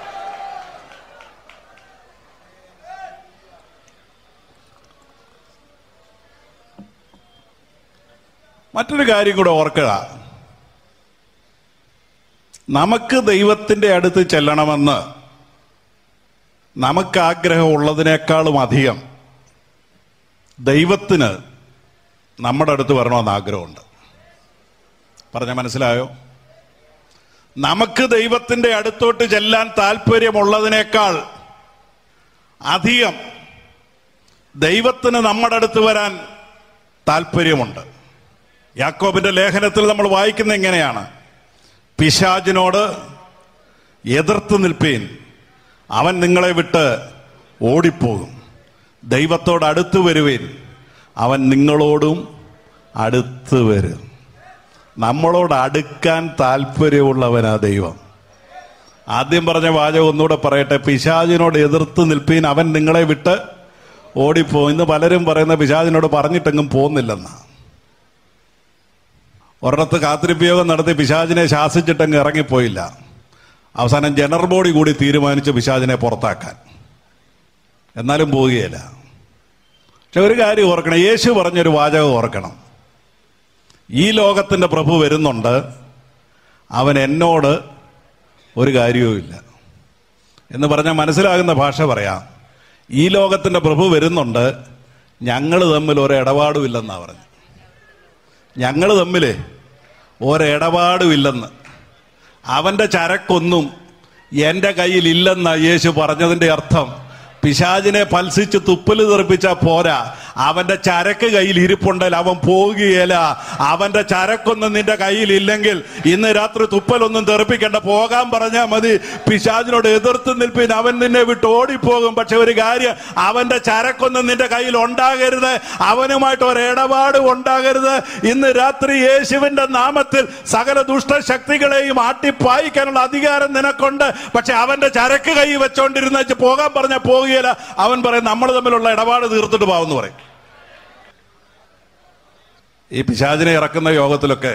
മറ്റൊരു കാര്യം കൂടെ ഓർക്കുക നമുക്ക് ദൈവത്തിന്റെ അടുത്ത് ചെല്ലണമെന്ന് നമുക്ക് ആഗ്രഹം ഉള്ളതിനേക്കാളും അധികം ദൈവത്തിന് നമ്മുടെ അടുത്ത് വരണമെന്ന് ആഗ്രഹമുണ്ട് പറഞ്ഞ മനസ്സിലായോ നമുക്ക് ദൈവത്തിന്റെ അടുത്തോട്ട് ചെല്ലാൻ താല്പര്യമുള്ളതിനേക്കാൾ അധികം ദൈവത്തിന് നമ്മുടെ അടുത്ത് വരാൻ താല്പര്യമുണ്ട് യാക്കോബിന്റെ ലേഖനത്തിൽ നമ്മൾ വായിക്കുന്ന എങ്ങനെയാണ് പിശാജിനോട് എതിർത്ത് നിൽപ്പീൻ അവൻ നിങ്ങളെ വിട്ട് ഓടിപ്പോകും ദൈവത്തോട് അടുത്ത് വരുവേൻ അവൻ നിങ്ങളോടും അടുത്ത് വരും നമ്മളോട് അടുക്കാൻ താല്പര്യമുള്ളവനാ ദൈവം ആദ്യം പറഞ്ഞ വാചകം ഒന്നുകൂടെ പറയട്ടെ പിശാചിനോട് എതിർത്ത് നിൽപ്പീൻ അവൻ നിങ്ങളെ വിട്ട് ഓടിപ്പോ ഇന്ന് പലരും പറയുന്ന പിശാചിനോട് പറഞ്ഞിട്ടെങ്ങും പോകുന്നില്ലെന്നാ ഒരിടത്ത് കാത്തിരിപ്പയോഗം നടത്തി പിശാചിനെ ശാസിച്ചിട്ടങ്ങ് ഇറങ്ങിപ്പോയില്ല അവസാനം ജനറൽ ബോഡി കൂടി തീരുമാനിച്ചു പിശാചിനെ പുറത്താക്കാൻ എന്നാലും പോവുകയില്ല പക്ഷെ ഒരു കാര്യം ഓർക്കണം യേശു പറഞ്ഞൊരു വാചകം ഓർക്കണം ഈ ലോകത്തിന്റെ പ്രഭു വരുന്നുണ്ട് അവൻ എന്നോട് ഒരു കാര്യവുമില്ല എന്ന് പറഞ്ഞാൽ മനസ്സിലാകുന്ന ഭാഷ പറയാം ഈ ലോകത്തിന്റെ പ്രഭു വരുന്നുണ്ട് ഞങ്ങൾ തമ്മിൽ ഒരു ഇടപാടുമില്ലെന്നാ പറഞ്ഞു ഞങ്ങൾ തമ്മിൽ ഒരിടപാടുമില്ലെന്ന് അവന്റെ ചരക്കൊന്നും എന്റെ കയ്യിൽ ഇല്ലെന്ന യേശു പറഞ്ഞതിന്റെ അർത്ഥം പിശാചിനെ പൽസിച്ച് തുപ്പല് തെറിപ്പിച്ച പോരാ അവന്റെ ചരക്ക് കയ്യിൽ ഇരിപ്പുണ്ടെങ്കിൽ അവൻ പോകുകയില്ല അവന്റെ ചരക്കൊന്നും നിന്റെ കയ്യിൽ ഇല്ലെങ്കിൽ ഇന്ന് രാത്രി തുപ്പലൊന്നും തെറിപ്പിക്കേണ്ട പോകാൻ പറഞ്ഞാൽ മതി പിശാചിനോട് എതിർത്ത് നിൽപ്പിൻ അവൻ നിന്നെ വിട്ട് ഓടിപ്പോകും പക്ഷെ ഒരു കാര്യം അവന്റെ ചരക്കൊന്നും നിന്റെ കയ്യിൽ ഉണ്ടാകരുത് അവനുമായിട്ട് ഒരു ഇടപാട് ഉണ്ടാകരുത് ഇന്ന് രാത്രി യേശുവിന്റെ നാമത്തിൽ സകല ദുഷ്ടശക്തികളെയും ആട്ടിപ്പായിക്കാനുള്ള അധികാരം നിനക്കുണ്ട് പക്ഷെ അവന്റെ ചരക്ക് കൈ വെച്ചോണ്ടിരുന്ന പോകാൻ പറഞ്ഞ പോകുകയില്ല അവൻ പറയും നമ്മൾ തമ്മിലുള്ള ഇടപാട് തീർത്തിട്ട് പോവെന്ന് പറയും ഈ പിശാചിനെ ഇറക്കുന്ന യോഗത്തിലൊക്കെ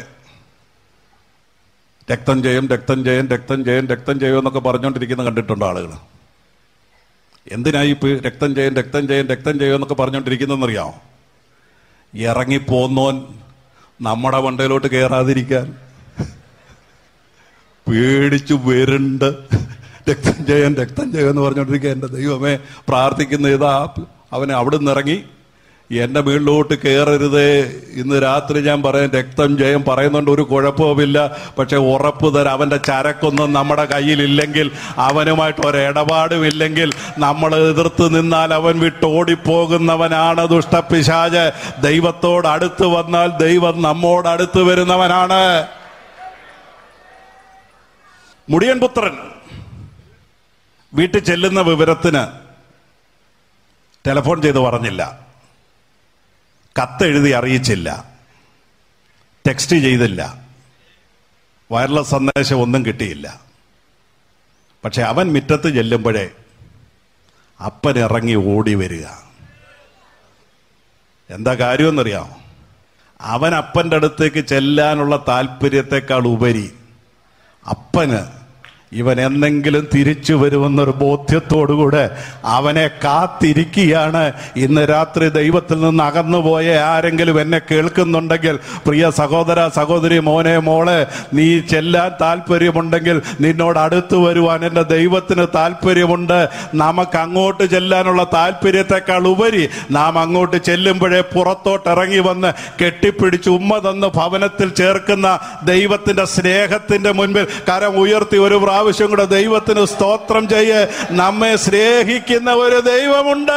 രക്തം ചെയ്യും രക്തം ചെയ്യും രക്തം ചെയ്യും രക്തം ചെയ്യും എന്നൊക്കെ പറഞ്ഞുകൊണ്ടിരിക്കുന്ന കണ്ടിട്ടുണ്ടോ ആളുകൾ എന്തിനായി ഇപ്പൊ ഈ രക്തം ചെയ്യും രക്തം ചെയ്യും രക്തം ചെയ്യും എന്നൊക്കെ പറഞ്ഞുകൊണ്ടിരിക്കുന്നറിയാമോ ഇറങ്ങിപ്പോന്നോൻ നമ്മുടെ മണ്ടയിലോട്ട് കയറാതിരിക്കാൻ പേടിച്ചു വരുണ്ട് രക്തം ചെയ്യാൻ രക്തം ചെയ്യാൻ എന്ന് പറഞ്ഞുകൊണ്ടിരിക്കുക എൻ്റെ ദൈവമേ പ്രാർത്ഥിക്കുന്ന ഇതാ അവനെ അവിടെ നിന്ന് ഇറങ്ങി എന്റെ വീട്ടിലോട്ട് കയറരുതേ ഇന്ന് രാത്രി ഞാൻ പറയാം രക്തം ജയം പറയുന്നുണ്ട് ഒരു കുഴപ്പവുമില്ല പക്ഷെ ഉറപ്പ് തരാം അവന്റെ ചരക്കൊന്നും നമ്മുടെ കയ്യിലില്ലെങ്കിൽ അവനുമായിട്ട് ഒരു ഇടപാടുമില്ലെങ്കിൽ നമ്മൾ എതിർത്ത് നിന്നാൽ അവൻ വിട്ടോടിപ്പോകുന്നവനാണ് ദുഷ്ടപിശാജ് ദൈവത്തോട് അടുത്ത് വന്നാൽ ദൈവം നമ്മോട് അടുത്ത് വരുന്നവനാണ് മുടിയൻ പുത്രൻ വീട്ടിൽ ചെല്ലുന്ന വിവരത്തിന് ടെലിഫോൺ ചെയ്ത് പറഞ്ഞില്ല കത്തെഴുതി അറിയിച്ചില്ല ടെക്സ്റ്റ് ചെയ്തില്ല വയർലെസ് സന്ദേശം ഒന്നും കിട്ടിയില്ല പക്ഷെ അവൻ മുറ്റത്ത് ചെല്ലുമ്പോഴേ അപ്പൻ ഇറങ്ങി ഓടി വരിക എന്താ കാര്യമെന്നറിയാം അവൻ അപ്പന്റെ അടുത്തേക്ക് ചെല്ലാനുള്ള താല്പര്യത്തെക്കാൾ ഉപരി അപ്പന് ഇവൻ എന്തെങ്കിലും തിരിച്ചു വരുമെന്നൊരു ബോധ്യത്തോടുകൂടെ അവനെ കാത്തിരിക്കുകയാണ് ഇന്ന് രാത്രി ദൈവത്തിൽ നിന്ന് അകന്നുപോയ ആരെങ്കിലും എന്നെ കേൾക്കുന്നുണ്ടെങ്കിൽ പ്രിയ സഹോദര സഹോദരി മോനെ മോളെ നീ ചെല്ലാൻ താല്പര്യമുണ്ടെങ്കിൽ നിന്നോട് അടുത്തു വരുവാൻ എൻ്റെ ദൈവത്തിന് താല്പര്യമുണ്ട് നമുക്ക് അങ്ങോട്ട് ചെല്ലാനുള്ള താല്പര്യത്തെക്കാൾ ഉപരി നാം അങ്ങോട്ട് ചെല്ലുമ്പോഴേ പുറത്തോട്ട് ഇറങ്ങി വന്ന് കെട്ടിപ്പിടിച്ച് ഉമ്മ തന്ന് ഭവനത്തിൽ ചേർക്കുന്ന ദൈവത്തിന്റെ സ്നേഹത്തിന്റെ മുൻപിൽ കരം ഉയർത്തി ഒരു പ്രാവശ്യം കൂടെ ദൈവത്തിന് സ്തോത്രം ചെയ്യ് നമ്മെ സ്നേഹിക്കുന്ന ഒരു ദൈവമുണ്ട്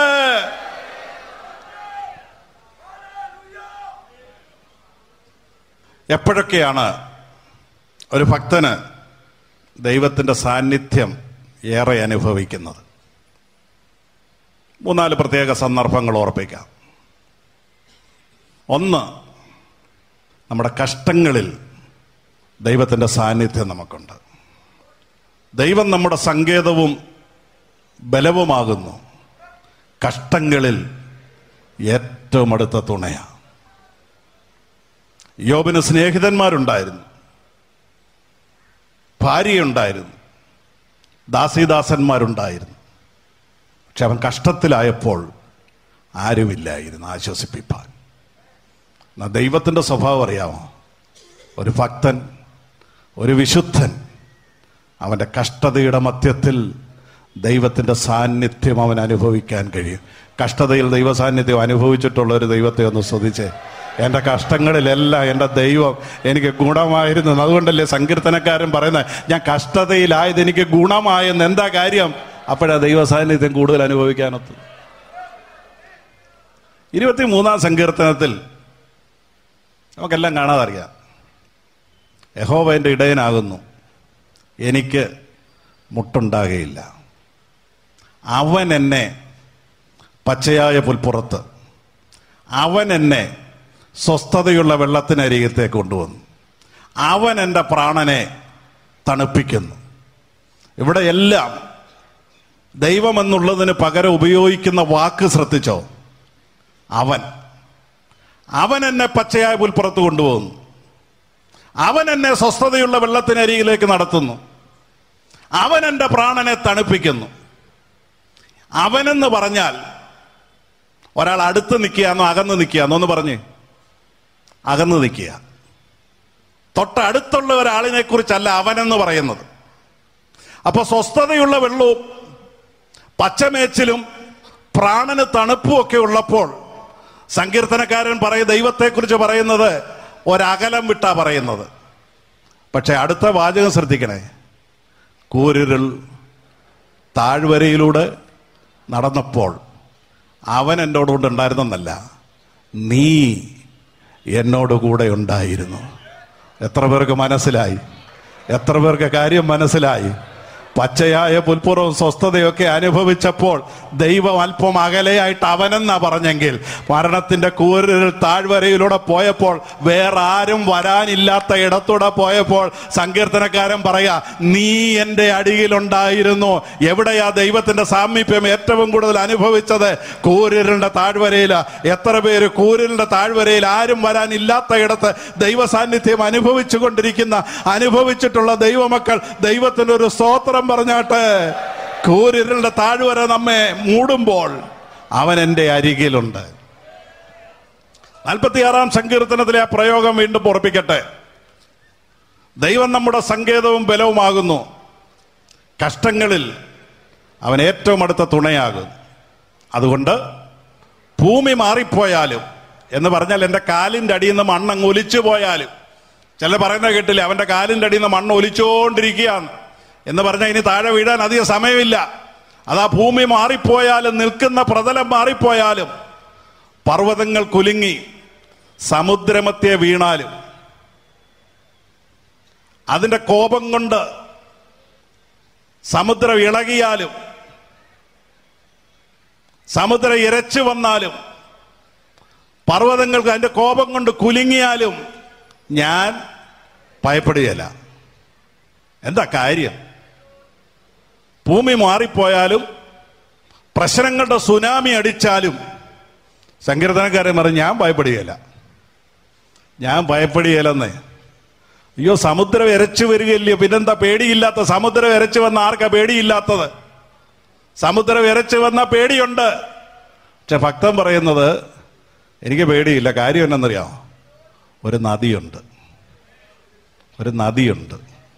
എപ്പോഴൊക്കെയാണ് ഒരു ഭക്തന് ദൈവത്തിന്റെ സാന്നിധ്യം ഏറെ അനുഭവിക്കുന്നത് മൂന്നാല് പ്രത്യേക സന്ദർഭങ്ങൾ ഓർപ്പിക്കാം ഒന്ന് നമ്മുടെ കഷ്ടങ്ങളിൽ ദൈവത്തിന്റെ സാന്നിധ്യം നമുക്കുണ്ട് ദൈവം നമ്മുടെ സങ്കേതവും ബലവുമാകുന്നു കഷ്ടങ്ങളിൽ ഏറ്റവും അടുത്ത തുണയാണ് യോബിന് സ്നേഹിതന്മാരുണ്ടായിരുന്നു ഭാര്യയുണ്ടായിരുന്നു ദാസീദാസന്മാരുണ്ടായിരുന്നു പക്ഷെ അവൻ കഷ്ടത്തിലായപ്പോൾ ആരുമില്ലായിരുന്നു ആശ്വസിപ്പിപ്പാൻ എന്നാ ദൈവത്തിന്റെ സ്വഭാവം അറിയാമോ ഒരു ഭക്തൻ ഒരു വിശുദ്ധൻ അവന്റെ കഷ്ടതയുടെ മധ്യത്തിൽ ദൈവത്തിന്റെ സാന്നിധ്യം അവൻ അനുഭവിക്കാൻ കഴിയും കഷ്ടതയിൽ ദൈവ സാന്നിധ്യം അനുഭവിച്ചിട്ടുള്ള ഒരു ദൈവത്തെ ഒന്ന് ശ്രദ്ധിച്ചേ എൻ്റെ കഷ്ടങ്ങളിലെല്ലാം എൻ്റെ ദൈവം എനിക്ക് ഗുണമായിരുന്നു അതുകൊണ്ടല്ലേ സങ്കീർത്തനക്കാരൻ പറയുന്നത് ഞാൻ കഷ്ടതയിലായത് എനിക്ക് ഗുണമായെന്ന് എന്താ കാര്യം അപ്പോഴാ ദൈവ സാന്നിധ്യം കൂടുതൽ അനുഭവിക്കാനൊത്തു ഇരുപത്തി മൂന്നാം സങ്കീർത്തനത്തിൽ നമുക്കെല്ലാം കാണാതറിയാം യഹോവ എൻ്റെ ഇടയനാകുന്നു എനിക്ക് മുട്ടുണ്ടാകുകയില്ല അവൻ എന്നെ പച്ചയായ പുൽപ്പുറത്ത് അവൻ എന്നെ സ്വസ്ഥതയുള്ള വെള്ളത്തിനരികത്തേക്ക് കൊണ്ടുവന്നു അവൻ എൻ്റെ പ്രാണനെ തണുപ്പിക്കുന്നു ഇവിടെ എല്ലാം ദൈവം എന്നുള്ളതിന് പകരം ഉപയോഗിക്കുന്ന വാക്ക് ശ്രദ്ധിച്ചോ അവൻ അവൻ എന്നെ പച്ചയായ പുൽപ്പുറത്ത് കൊണ്ടുപോകുന്നു അവൻ എന്നെ സ്വസ്ഥതയുള്ള വെള്ളത്തിനരികിലേക്ക് നടത്തുന്നു അവൻ എൻ്റെ പ്രാണനെ തണുപ്പിക്കുന്നു അവനെന്ന് പറഞ്ഞാൽ ഒരാൾ അടുത്ത് നിൽക്കുകയാന്നോ അകന്ന് നിൽക്കുകയാന്നോ എന്ന് പറഞ്ഞ് അകന്ന് നിൽക്കുക തൊട്ടടുത്തുള്ള ഒരാളിനെ കുറിച്ചല്ല അവനെന്ന് പറയുന്നത് അപ്പൊ സ്വസ്ഥതയുള്ള വെള്ളവും പച്ചമേച്ചിലും പ്രാണന് തണുപ്പും ഒക്കെ ഉള്ളപ്പോൾ സങ്കീർത്തനക്കാരൻ പറയ ദൈവത്തെക്കുറിച്ച് പറയുന്നത് ഒരകലം വിട്ടാ പറയുന്നത് പക്ഷെ അടുത്ത വാചകം ശ്രദ്ധിക്കണേ കൂരിരുൾ താഴ്വരയിലൂടെ നടന്നപ്പോൾ അവൻ എന്നോടുകൂടെ ഉണ്ടായിരുന്നെന്നല്ല നീ എന്നോട് കൂടെ ഉണ്ടായിരുന്നു എത്ര പേർക്ക് മനസ്സിലായി എത്ര പേർക്ക് കാര്യം മനസ്സിലായി പച്ചയായ പുൽപ്പുറവും സ്വസ്ഥതയൊക്കെ അനുഭവിച്ചപ്പോൾ ദൈവം അല്പം അകലെയായിട്ട് അവനെന്നാ പറഞ്ഞെങ്കിൽ മരണത്തിന്റെ കൂരിൽ താഴ്വരയിലൂടെ പോയപ്പോൾ വേറെ ആരും വരാനില്ലാത്ത ഇടത്തൂടെ പോയപ്പോൾ സങ്കീർത്തനക്കാരൻ പറയാ നീ എൻ്റെ അടിയിലുണ്ടായിരുന്നു എവിടെയാ ദൈവത്തിന്റെ സാമീപ്യം ഏറ്റവും കൂടുതൽ അനുഭവിച്ചത് കൂരിലിന്റെ താഴ്വരയില എത്ര പേര് കൂരിലിന്റെ താഴ്വരയിൽ ആരും വരാനില്ലാത്ത ഇടത്ത് ദൈവ സാന്നിധ്യം അനുഭവിച്ചു കൊണ്ടിരിക്കുന്ന അനുഭവിച്ചിട്ടുള്ള ദൈവമക്കൾ ദൈവത്തിന് ഒരു സ്തോത്രം പറഞ്ഞാട്ട് കൂരിരളുടെ താഴ്വര നമ്മെ മൂടുമ്പോൾ അവൻ എൻ്റെ അരികിലുണ്ട് നാൽപ്പത്തിയാറാം സങ്കീർത്തനത്തിലെ ആ പ്രയോഗം വീണ്ടും ഉറപ്പിക്കട്ടെ ദൈവം നമ്മുടെ സങ്കേതവും ബലവുമാകുന്നു കഷ്ടങ്ങളിൽ അവൻ ഏറ്റവും അടുത്ത തുണയാകും അതുകൊണ്ട് ഭൂമി മാറിപ്പോയാലും എന്ന് പറഞ്ഞാൽ എൻ്റെ കാലിൻ്റെ അടിയിൽ നിന്ന് മണ്ണങ്ങ് ഒലിച്ചു പോയാലും ചില പറയുന്ന കേട്ടില്ലേ അവന്റെ കാലിൻ്റെ അടിയിൽ നിന്ന് മണ്ണ് ഒലിച്ചുകൊണ്ടിരിക്കുകയാണ് എന്ന് പറഞ്ഞാൽ ഇനി താഴെ വീഴാൻ അധികം സമയമില്ല അതാ ഭൂമി മാറിപ്പോയാലും നിൽക്കുന്ന പ്രതലം മാറിപ്പോയാലും പർവ്വതങ്ങൾ കുലുങ്ങി സമുദ്രമധ്യേ വീണാലും അതിന്റെ കോപം കൊണ്ട് സമുദ്രം ഇളകിയാലും സമുദ്രം ഇരച്ചു വന്നാലും പർവ്വതങ്ങൾക്ക് അതിന്റെ കോപം കൊണ്ട് കുലുങ്ങിയാലും ഞാൻ ഭയപ്പെടുകയല്ല എന്താ കാര്യം ഭൂമി മാറിപ്പോയാലും പ്രശ്നങ്ങളുടെ സുനാമി അടിച്ചാലും സങ്കീർത്തനക്കാരൻ പറഞ്ഞു ഞാൻ ഭയപ്പെടുകയില്ല ഞാൻ ഭയപ്പെടുകയില്ലെന്നേ അയ്യോ സമുദ്രം ഇരച്ചു വരികയില്ലയോ പിന്നെന്താ പേടിയില്ലാത്ത സമുദ്രം ഇരച്ചു വന്ന ആർക്കാ പേടിയില്ലാത്തത് സമുദ്രം ഇരച്ചു വന്ന പേടിയുണ്ട് പക്ഷെ ഭക്തൻ പറയുന്നത് എനിക്ക് പേടിയില്ല കാര്യം എന്നറിയാമോ ഒരു നദിയുണ്ട് ഒരു നദിയുണ്ട്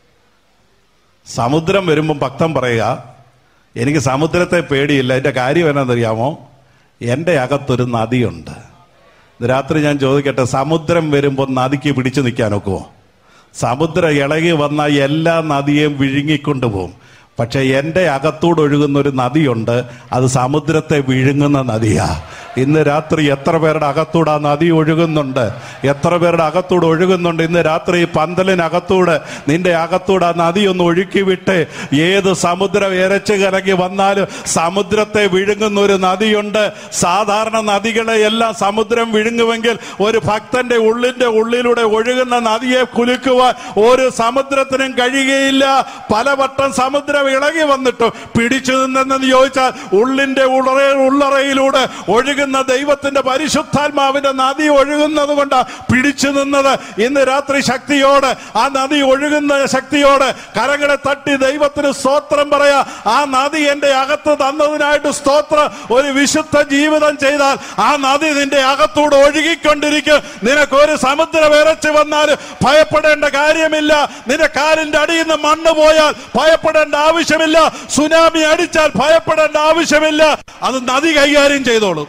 സമുദ്രം വരുമ്പം ഭക്തൻ പറയുക എനിക്ക് സമുദ്രത്തെ പേടിയില്ല എൻ്റെ കാര്യം എന്നാണെന്നറിയാമോ എൻ്റെ അകത്തൊരു നദിയുണ്ട് ഇത് രാത്രി ഞാൻ ചോദിക്കട്ടെ സമുദ്രം വരുമ്പോൾ നദിക്ക് പിടിച്ചു നിൽക്കാൻ ഒക്കുമോ സമുദ്രം ഇളകി വന്ന എല്ലാ നദിയെയും വിഴുങ്ങിക്കൊണ്ടു പോകും പക്ഷെ എൻ്റെ അകത്തൂടെ ഒഴുകുന്ന ഒരു നദിയുണ്ട് അത് സമുദ്രത്തെ വിഴുങ്ങുന്ന നദിയാ ഇന്ന് രാത്രി എത്ര പേരുടെ അകത്തൂടെ ആ നദി ഒഴുകുന്നുണ്ട് എത്ര പേരുടെ അകത്തൂടെ ഒഴുകുന്നുണ്ട് ഇന്ന് രാത്രി ഈ പന്തലിനകത്തൂടെ നിന്റെ അകത്തൂടെ ആ നദി ഒന്ന് ഒഴുക്കി വിട്ട് ഏത് സമുദ്രം ഇരച്ചു കലങ്ങി വന്നാലും സമുദ്രത്തെ വിഴുങ്ങുന്ന ഒരു നദിയുണ്ട് സാധാരണ നദികളെ എല്ലാം സമുദ്രം വിഴുങ്ങുമെങ്കിൽ ഒരു ഭക്തന്റെ ഉള്ളിന്റെ ഉള്ളിലൂടെ ഒഴുകുന്ന നദിയെ കുലുക്കുവാൻ ഒരു സമുദ്രത്തിനും കഴിയുകയില്ല പലവട്ടം സമുദ്രം ഇളകി വന്നിട്ട് പിടിച്ചു നിന്നെന്ന് ചോദിച്ചാൽ ഉള്ളിന്റെ ഉള്ളറ ഉള്ളറയിലൂടെ ഒഴുകുന്ന ദൈവത്തിന്റെ പരിശുദ്ധാത്മാവിന്റെ നദി ഒഴുകുന്നത് കൊണ്ട് പിടിച്ചു നിന്നത് ഇന്ന് രാത്രി ശക്തിയോട് ആ നദി ഒഴുകുന്ന ശക്തിയോട് കരങ്ങളെ തട്ടി ദൈവത്തിന് സ്തോത്രം പറയാ ആ നദി എന്റെ അകത്ത് തന്നതിനായിട്ട് സ്തോത്രം ഒരു വിശുദ്ധ ജീവിതം ചെയ്താൽ ആ നദി നിന്റെ അകത്തൂടെ ഒഴുകിക്കൊണ്ടിരിക്കും നിനക്ക് ഒരു സമുദ്രം ഇറച്ചു വന്നാൽ ഭയപ്പെടേണ്ട കാര്യമില്ല നിന്റെ കാലിന്റെ അടിയിൽ നിന്ന് മണ്ണ് പോയാൽ ഭയപ്പെടേണ്ട ആവശ്യമില്ല സുനാമി അടിച്ചാൽ ഭയപ്പെടേണ്ട ആവശ്യമില്ല അത് നദി കൈകാര്യം ചെയ്തോളും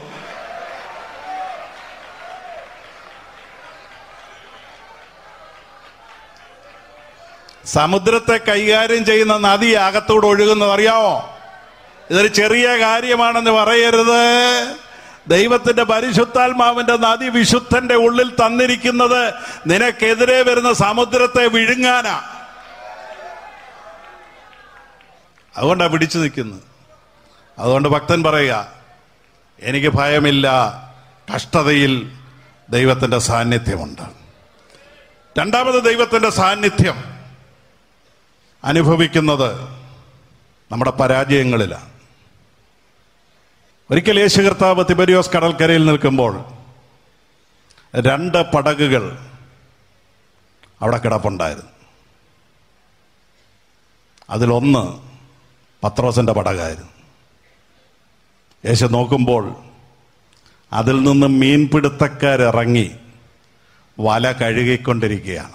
സമുദ്രത്തെ കൈകാര്യം ചെയ്യുന്ന നദി അകത്തൂടെ ഒഴുകുന്നത് അറിയാമോ ഇതൊരു ചെറിയ കാര്യമാണെന്ന് പറയരുത് ദൈവത്തിന്റെ പരിശുദ്ധാത്മാവിന്റെ നദി വിശുദ്ധന്റെ ഉള്ളിൽ തന്നിരിക്കുന്നത് നിനക്കെതിരെ വരുന്ന സമുദ്രത്തെ വിഴുങ്ങാനാ അതുകൊണ്ടാ പിടിച്ചു നിൽക്കുന്നത് അതുകൊണ്ട് ഭക്തൻ പറയുക എനിക്ക് ഭയമില്ല കഷ്ടതയിൽ ദൈവത്തിന്റെ സാന്നിധ്യമുണ്ട് രണ്ടാമത് ദൈവത്തിന്റെ സാന്നിധ്യം അനുഭവിക്കുന്നത് നമ്മുടെ പരാജയങ്ങളിലാണ് ഒരിക്കൽ യേശു കർത്താവ് തിബരിയോസ് കടൽക്കരയിൽ നിൽക്കുമ്പോൾ രണ്ട് പടകുകൾ അവിടെ കിടപ്പുണ്ടായിരുന്നു അതിലൊന്ന് പത്രോസിന്റെ പടകായിരുന്നു യേശു നോക്കുമ്പോൾ അതിൽ നിന്ന് മീൻപിടുത്തക്കാരിറങ്ങി വല കഴുകിക്കൊണ്ടിരിക്കുകയാണ്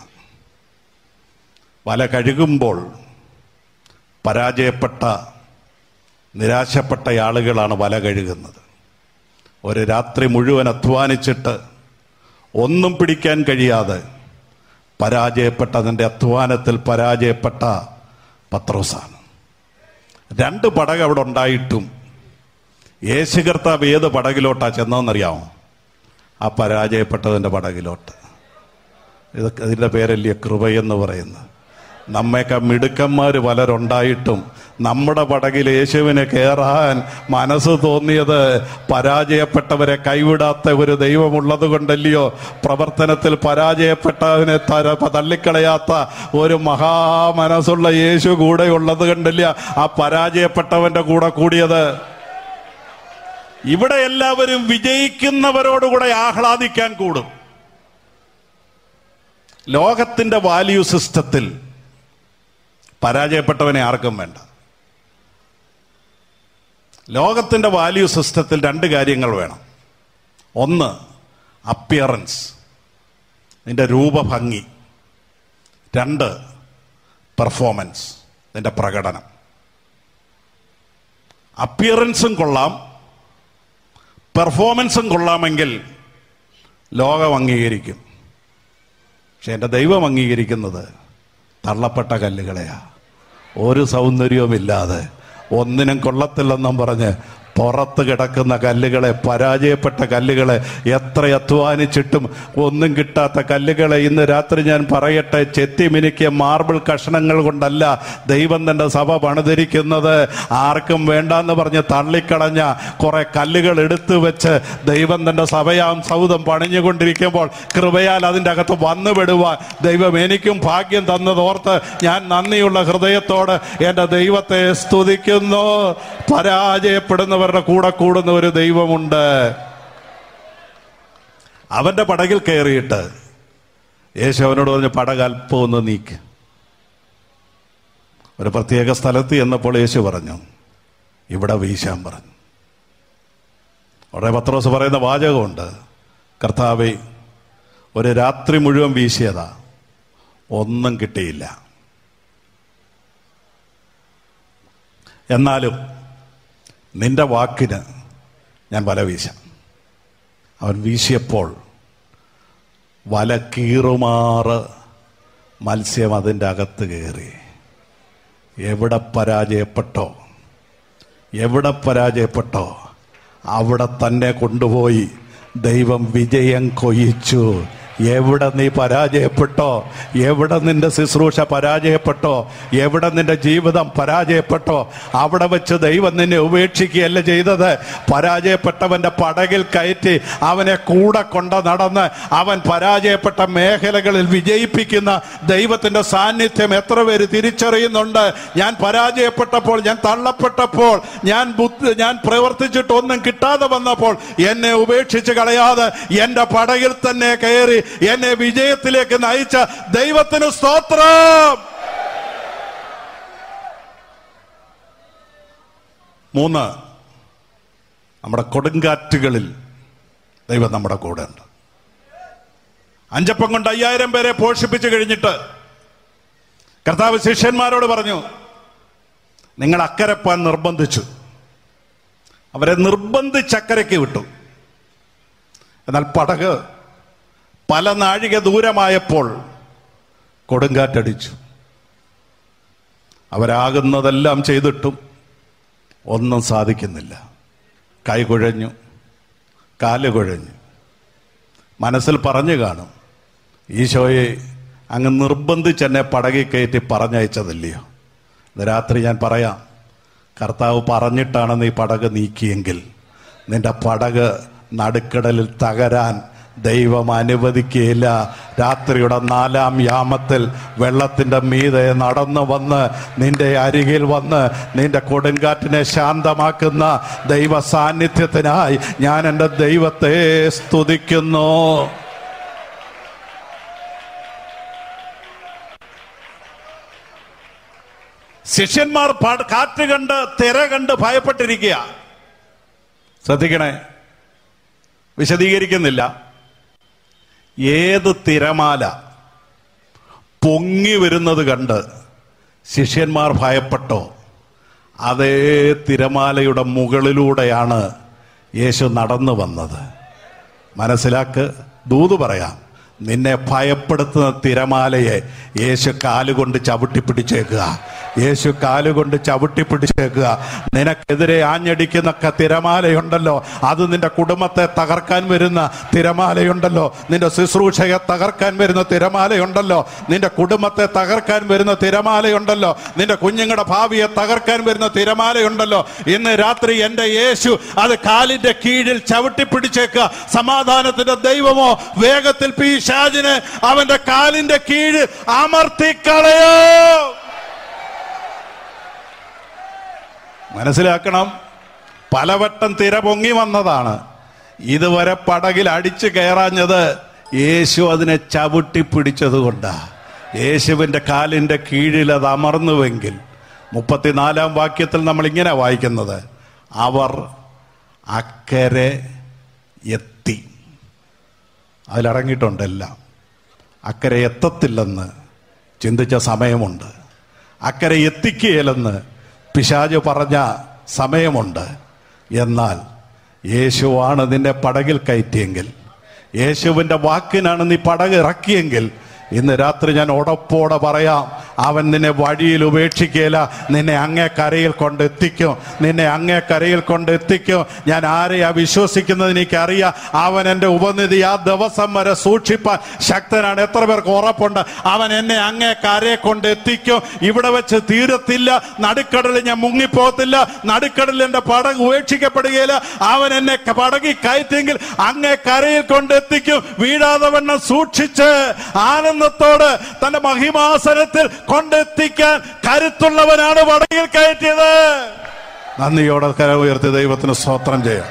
വല കഴുകുമ്പോൾ പരാജയപ്പെട്ട നിരാശപ്പെട്ട ആളുകളാണ് വല കഴുകുന്നത് ഒരു രാത്രി മുഴുവൻ അധ്വാനിച്ചിട്ട് ഒന്നും പിടിക്കാൻ കഴിയാതെ പരാജയപ്പെട്ട അതിൻ്റെ അധ്വാനത്തിൽ പരാജയപ്പെട്ട പത്രോസാണ് രണ്ട് പടക അവിടെ ഉണ്ടായിട്ടും യേശു കർത്താവ് ഏത് പടകിലോട്ടാ ചെന്നതെന്നറിയാമോ ആ പരാജയപ്പെട്ടതിൻ്റെ പടകിലോട്ട് ഇത് ഇതിൻ്റെ പേരല്ലേ കൃപയെന്ന് പറയുന്നത് നമ്മയൊക്കെ മിടുക്കന്മാർ പലരുണ്ടായിട്ടും നമ്മുടെ പടകിൽ യേശുവിനെ കയറാൻ മനസ്സ് തോന്നിയത് പരാജയപ്പെട്ടവരെ കൈവിടാത്ത ഒരു ദൈവമുള്ളത് കൊണ്ടല്ലയോ പ്രവർത്തനത്തിൽ പരാജയപ്പെട്ടവനെ തര തള്ളിക്കളയാത്ത ഒരു മഹാമനസ്സുള്ള യേശു കൂടെ ഉള്ളത് കൊണ്ടല്ല ആ പരാജയപ്പെട്ടവന്റെ കൂടെ കൂടിയത് ഇവിടെ എല്ലാവരും വിജയിക്കുന്നവരോടുകൂടെ ആഹ്ലാദിക്കാൻ കൂടും ലോകത്തിന്റെ വാല്യൂ സിസ്റ്റത്തിൽ പരാജയപ്പെട്ടവനെ ആർക്കും വേണ്ട ലോകത്തിന്റെ വാല്യൂ സിസ്റ്റത്തിൽ രണ്ട് കാര്യങ്ങൾ വേണം ഒന്ന് അപ്പിയറൻസ് നിന്റെ രൂപഭംഗി രണ്ട് പെർഫോമൻസ് നിന്റെ പ്രകടനം അപ്പിയറൻസും കൊള്ളാം പെർഫോമൻസും കൊള്ളാമെങ്കിൽ ലോകം അംഗീകരിക്കും പക്ഷെ എൻ്റെ ദൈവം അംഗീകരിക്കുന്നത് തള്ളപ്പെട്ട കല്ലുകളെയാ ഒരു സൗന്ദര്യവുമില്ലാതെ ഒന്നിനും കൊള്ളത്തില്ലെന്നും പറഞ്ഞ് പുറത്ത് കിടക്കുന്ന കല്ലുകളെ പരാജയപ്പെട്ട കല്ലുകളെ എത്ര അധ്വാനിച്ചിട്ടും ഒന്നും കിട്ടാത്ത കല്ലുകളെ ഇന്ന് രാത്രി ഞാൻ പറയട്ടെ ചെത്തി മിനുക്കിയ മാർബിൾ കഷണങ്ങൾ കൊണ്ടല്ല ദൈവം തന്റെ സഭ പണിതിരിക്കുന്നത് ആർക്കും വേണ്ടാന്ന് പറഞ്ഞ് തള്ളിക്കളഞ്ഞ കുറെ കല്ലുകൾ എടുത്തു വെച്ച് ദൈവം തന്റെ സഭയാം സൗധം പണിഞ്ഞുകൊണ്ടിരിക്കുമ്പോൾ കൃപയാൽ അതിൻ്റെ അകത്ത് വന്നു വിടുവാൻ ദൈവം എനിക്കും ഭാഗ്യം തന്നതോർത്ത് ഞാൻ നന്ദിയുള്ള ഹൃദയത്തോട് എൻ്റെ ദൈവത്തെ സ്തുതിക്കുന്നു പരാജയപ്പെടുന്നവരുടെ കൂടെ കൂടുന്ന ഒരു ദൈവമുണ്ട് അവന്റെ പടകിൽ കയറിയിട്ട് യേശു അവനോട് പറഞ്ഞു പടക് അല്പം ഒന്ന് നീക്ക് ഒരു പ്രത്യേക സ്ഥലത്ത് എന്നപ്പോൾ യേശു പറഞ്ഞു ഇവിടെ വീശാൻ പറഞ്ഞു ഉടനെ പത്രോസ് പറയുന്ന വാചകമുണ്ട് കർത്താവെ ഒരു രാത്രി മുഴുവൻ വീശിയതാ ഒന്നും കിട്ടിയില്ല എന്നാലും നിന്റെ വാക്കിന് ഞാൻ വല വീശാം അവൻ വീശിയപ്പോൾ വല കീറുമാറ് മത്സ്യം അതിൻ്റെ അകത്ത് കയറി എവിടെ പരാജയപ്പെട്ടോ എവിടെ പരാജയപ്പെട്ടോ അവിടെ തന്നെ കൊണ്ടുപോയി ദൈവം വിജയം കൊയ്യിച്ചു എവിടെ നീ പരാജയപ്പെട്ടോ എവിടെ നിന്റെ ശുശ്രൂഷ പരാജയപ്പെട്ടോ എവിടെ നിന്റെ ജീവിതം പരാജയപ്പെട്ടോ അവിടെ വെച്ച് ദൈവം നിന്നെ ഉപേക്ഷിക്കുകയല്ല ചെയ്തത് പരാജയപ്പെട്ടവന്റെ പടകിൽ കയറ്റി അവനെ കൂടെ കൊണ്ട നടന്ന് അവൻ പരാജയപ്പെട്ട മേഖലകളിൽ വിജയിപ്പിക്കുന്ന ദൈവത്തിന്റെ സാന്നിധ്യം എത്ര പേര് തിരിച്ചറിയുന്നുണ്ട് ഞാൻ പരാജയപ്പെട്ടപ്പോൾ ഞാൻ തള്ളപ്പെട്ടപ്പോൾ ഞാൻ ബുദ്ധി ഞാൻ പ്രവർത്തിച്ചിട്ട് ഒന്നും കിട്ടാതെ വന്നപ്പോൾ എന്നെ ഉപേക്ഷിച്ച് കളയാതെ എന്റെ പടകിൽ തന്നെ കയറി എന്നെ വിജയത്തിലേക്ക് നയിച്ച ദൈവത്തിന് സ്തോത്രം മൂന്ന് നമ്മുടെ കൊടുങ്കാറ്റുകളിൽ ദൈവം നമ്മുടെ കൂടെ ഉണ്ട് അഞ്ചപ്പം കൊണ്ട് അയ്യായിരം പേരെ പോഷിപ്പിച്ചു കഴിഞ്ഞിട്ട് കർത്താവ് ശിഷ്യന്മാരോട് പറഞ്ഞു നിങ്ങൾ അക്കരപ്പാൻ നിർബന്ധിച്ചു അവരെ നിർബന്ധിച്ചക്കരയ്ക്ക് വിട്ടു എന്നാൽ പടക് പല നാഴിക ദൂരമായപ്പോൾ കൊടുങ്കാറ്റടിച്ചു അവരാകുന്നതെല്ലാം ചെയ്തിട്ടും ഒന്നും സാധിക്കുന്നില്ല കൈ കുഴഞ്ഞു കാല് കുഴഞ്ഞു മനസ്സിൽ പറഞ്ഞു കാണും ഈശോയെ അങ്ങ് നിർബന്ധിച്ച് എന്നെ പടകി കയറ്റി പറഞ്ഞയച്ചതല്ലയോ ഇന്ന് രാത്രി ഞാൻ പറയാം കർത്താവ് പറഞ്ഞിട്ടാണ് നീ പടക് നീക്കിയെങ്കിൽ നിന്റെ പടക് നടുക്കടലിൽ തകരാൻ ദൈവം അനുവദിക്കുകയില്ല രാത്രിയുടെ നാലാം യാമത്തിൽ വെള്ളത്തിന്റെ മീതെ നടന്നു വന്ന് നിന്റെ അരികിൽ വന്ന് നിന്റെ കൊടുങ്കാറ്റിനെ ശാന്തമാക്കുന്ന ദൈവ സാന്നിധ്യത്തിനായി ഞാൻ എൻ്റെ ദൈവത്തെ സ്തുതിക്കുന്നു ശിഷ്യന്മാർ പ- കാറ്റ് കണ്ട് തിര കണ്ട് ഭയപ്പെട്ടിരിക്കുക ശ്രദ്ധിക്കണേ വിശദീകരിക്കുന്നില്ല ഏത് തിരമാല പൊങ്ങി വരുന്നത് കണ്ട് ശിഷ്യന്മാർ ഭയപ്പെട്ടോ അതേ തിരമാലയുടെ മുകളിലൂടെയാണ് യേശു നടന്നു വന്നത് മനസ്സിലാക്ക് ദൂത് പറയാം നിന്നെ ഭയപ്പെടുത്തുന്ന തിരമാലയെ യേശു കാലുകൊണ്ട് ചവിട്ടി പിടിച്ചേക്കുക യേശു കാലുകൊണ്ട് ചവിട്ടി പിടിച്ചേക്കുക നിനക്കെതിരെ ആഞ്ഞടിക്കുന്ന ക- തിരമാലയുണ്ടല്ലോ അത് നിന്റെ കുടുംബത്തെ തകർക്കാൻ വരുന്ന തിരമാലയുണ്ടല്ലോ നിന്റെ ശുശ്രൂഷയെ തകർക്കാൻ വരുന്ന തിരമാലയുണ്ടല്ലോ നിന്റെ കുടുംബത്തെ തകർക്കാൻ വരുന്ന തിരമാലയുണ്ടല്ലോ നിന്റെ കുഞ്ഞുങ്ങളുടെ ഭാവിയെ തകർക്കാൻ വരുന്ന തിരമാലയുണ്ടല്ലോ ഇന്ന് രാത്രി എന്റെ യേശു അത് കാലിന്റെ കീഴിൽ ചവിട്ടി പിടിച്ചേക്കുക സമാധാനത്തിന്റെ ദൈവമോ വേഗത്തിൽ പീശാജിന് അവന്റെ കാലിന്റെ കീഴിൽ അമർത്തിക്കളയോ മനസ്സിലാക്കണം പലവട്ടം തിര പൊങ്ങി വന്നതാണ് ഇതുവരെ പടകിൽ അടിച്ചു കയറാഞ്ഞത് യേശു അതിനെ ചവിട്ടി പിടിച്ചത് കൊണ്ടാ യേശുവിന്റെ കാലിന്റെ കീഴിൽ അത് അമർന്നുവെങ്കിൽ മുപ്പത്തിനാലാം വാക്യത്തിൽ നമ്മൾ ഇങ്ങനെ വായിക്കുന്നത് അവർ അക്കരെ എത്തി അതിലിറങ്ങിയിട്ടുണ്ട് എല്ലാം അക്കരെ എത്തത്തില്ലെന്ന് ചിന്തിച്ച സമയമുണ്ട് അക്കരെ എത്തിക്കുകയില്ലെന്ന് പിശാജ് പറഞ്ഞ സമയമുണ്ട് എന്നാൽ യേശുവാണ് നിന്നെ പടകിൽ കയറ്റിയെങ്കിൽ യേശുവിന്റെ വാക്കിനാണ് നീ പടക് ഇറക്കിയെങ്കിൽ ഇന്ന് രാത്രി ഞാൻ ഉടപ്പോടെ പറയാം അവൻ നിന്നെ വഴിയിൽ ഉപേക്ഷിക്കുകയില്ല നിന്നെ അങ്ങേ കരയിൽ കൊണ്ടെത്തിക്കും നിന്നെ അങ്ങേ കരയിൽ കൊണ്ടെത്തിക്കും ഞാൻ ആരെയാ വിശ്വസിക്കുന്നത് എനിക്കറിയാം അവൻ എൻ്റെ ഉപനിധി ആ ദിവസം വരെ സൂക്ഷിപ്പാൻ ശക്തനാണ് എത്ര പേർക്ക് ഉറപ്പുണ്ട് അവൻ എന്നെ അങ്ങേ കരയെ കൊണ്ടെത്തിക്കും ഇവിടെ വെച്ച് തീരത്തില്ല നടുക്കടലിൽ ഞാൻ മുങ്ങിപ്പോകത്തില്ല നടുക്കടലിൽ എൻ്റെ പടക് ഉപേക്ഷിക്കപ്പെടുകയില്ല അവൻ എന്നെ ക- പടകിൽ കയറ്റെങ്കിൽ അങ്ങേ കരയിൽ കൊണ്ടെത്തിക്കും വീഴാതെ വണ്ണം സൂക്ഷിച്ച് ആനന്ദത്തോട് തന്റെ മഹിമാസനത്തിൽ കൊണ്ടെത്തിക്കാൻ കരുത്തുള്ളവനാണ് പടകിൽ കയറ്റിയത് നന്ദിയോടെ കര ഉയർത്തി ദൈവത്തിന് സ്തോത്രം ചെയ്യാം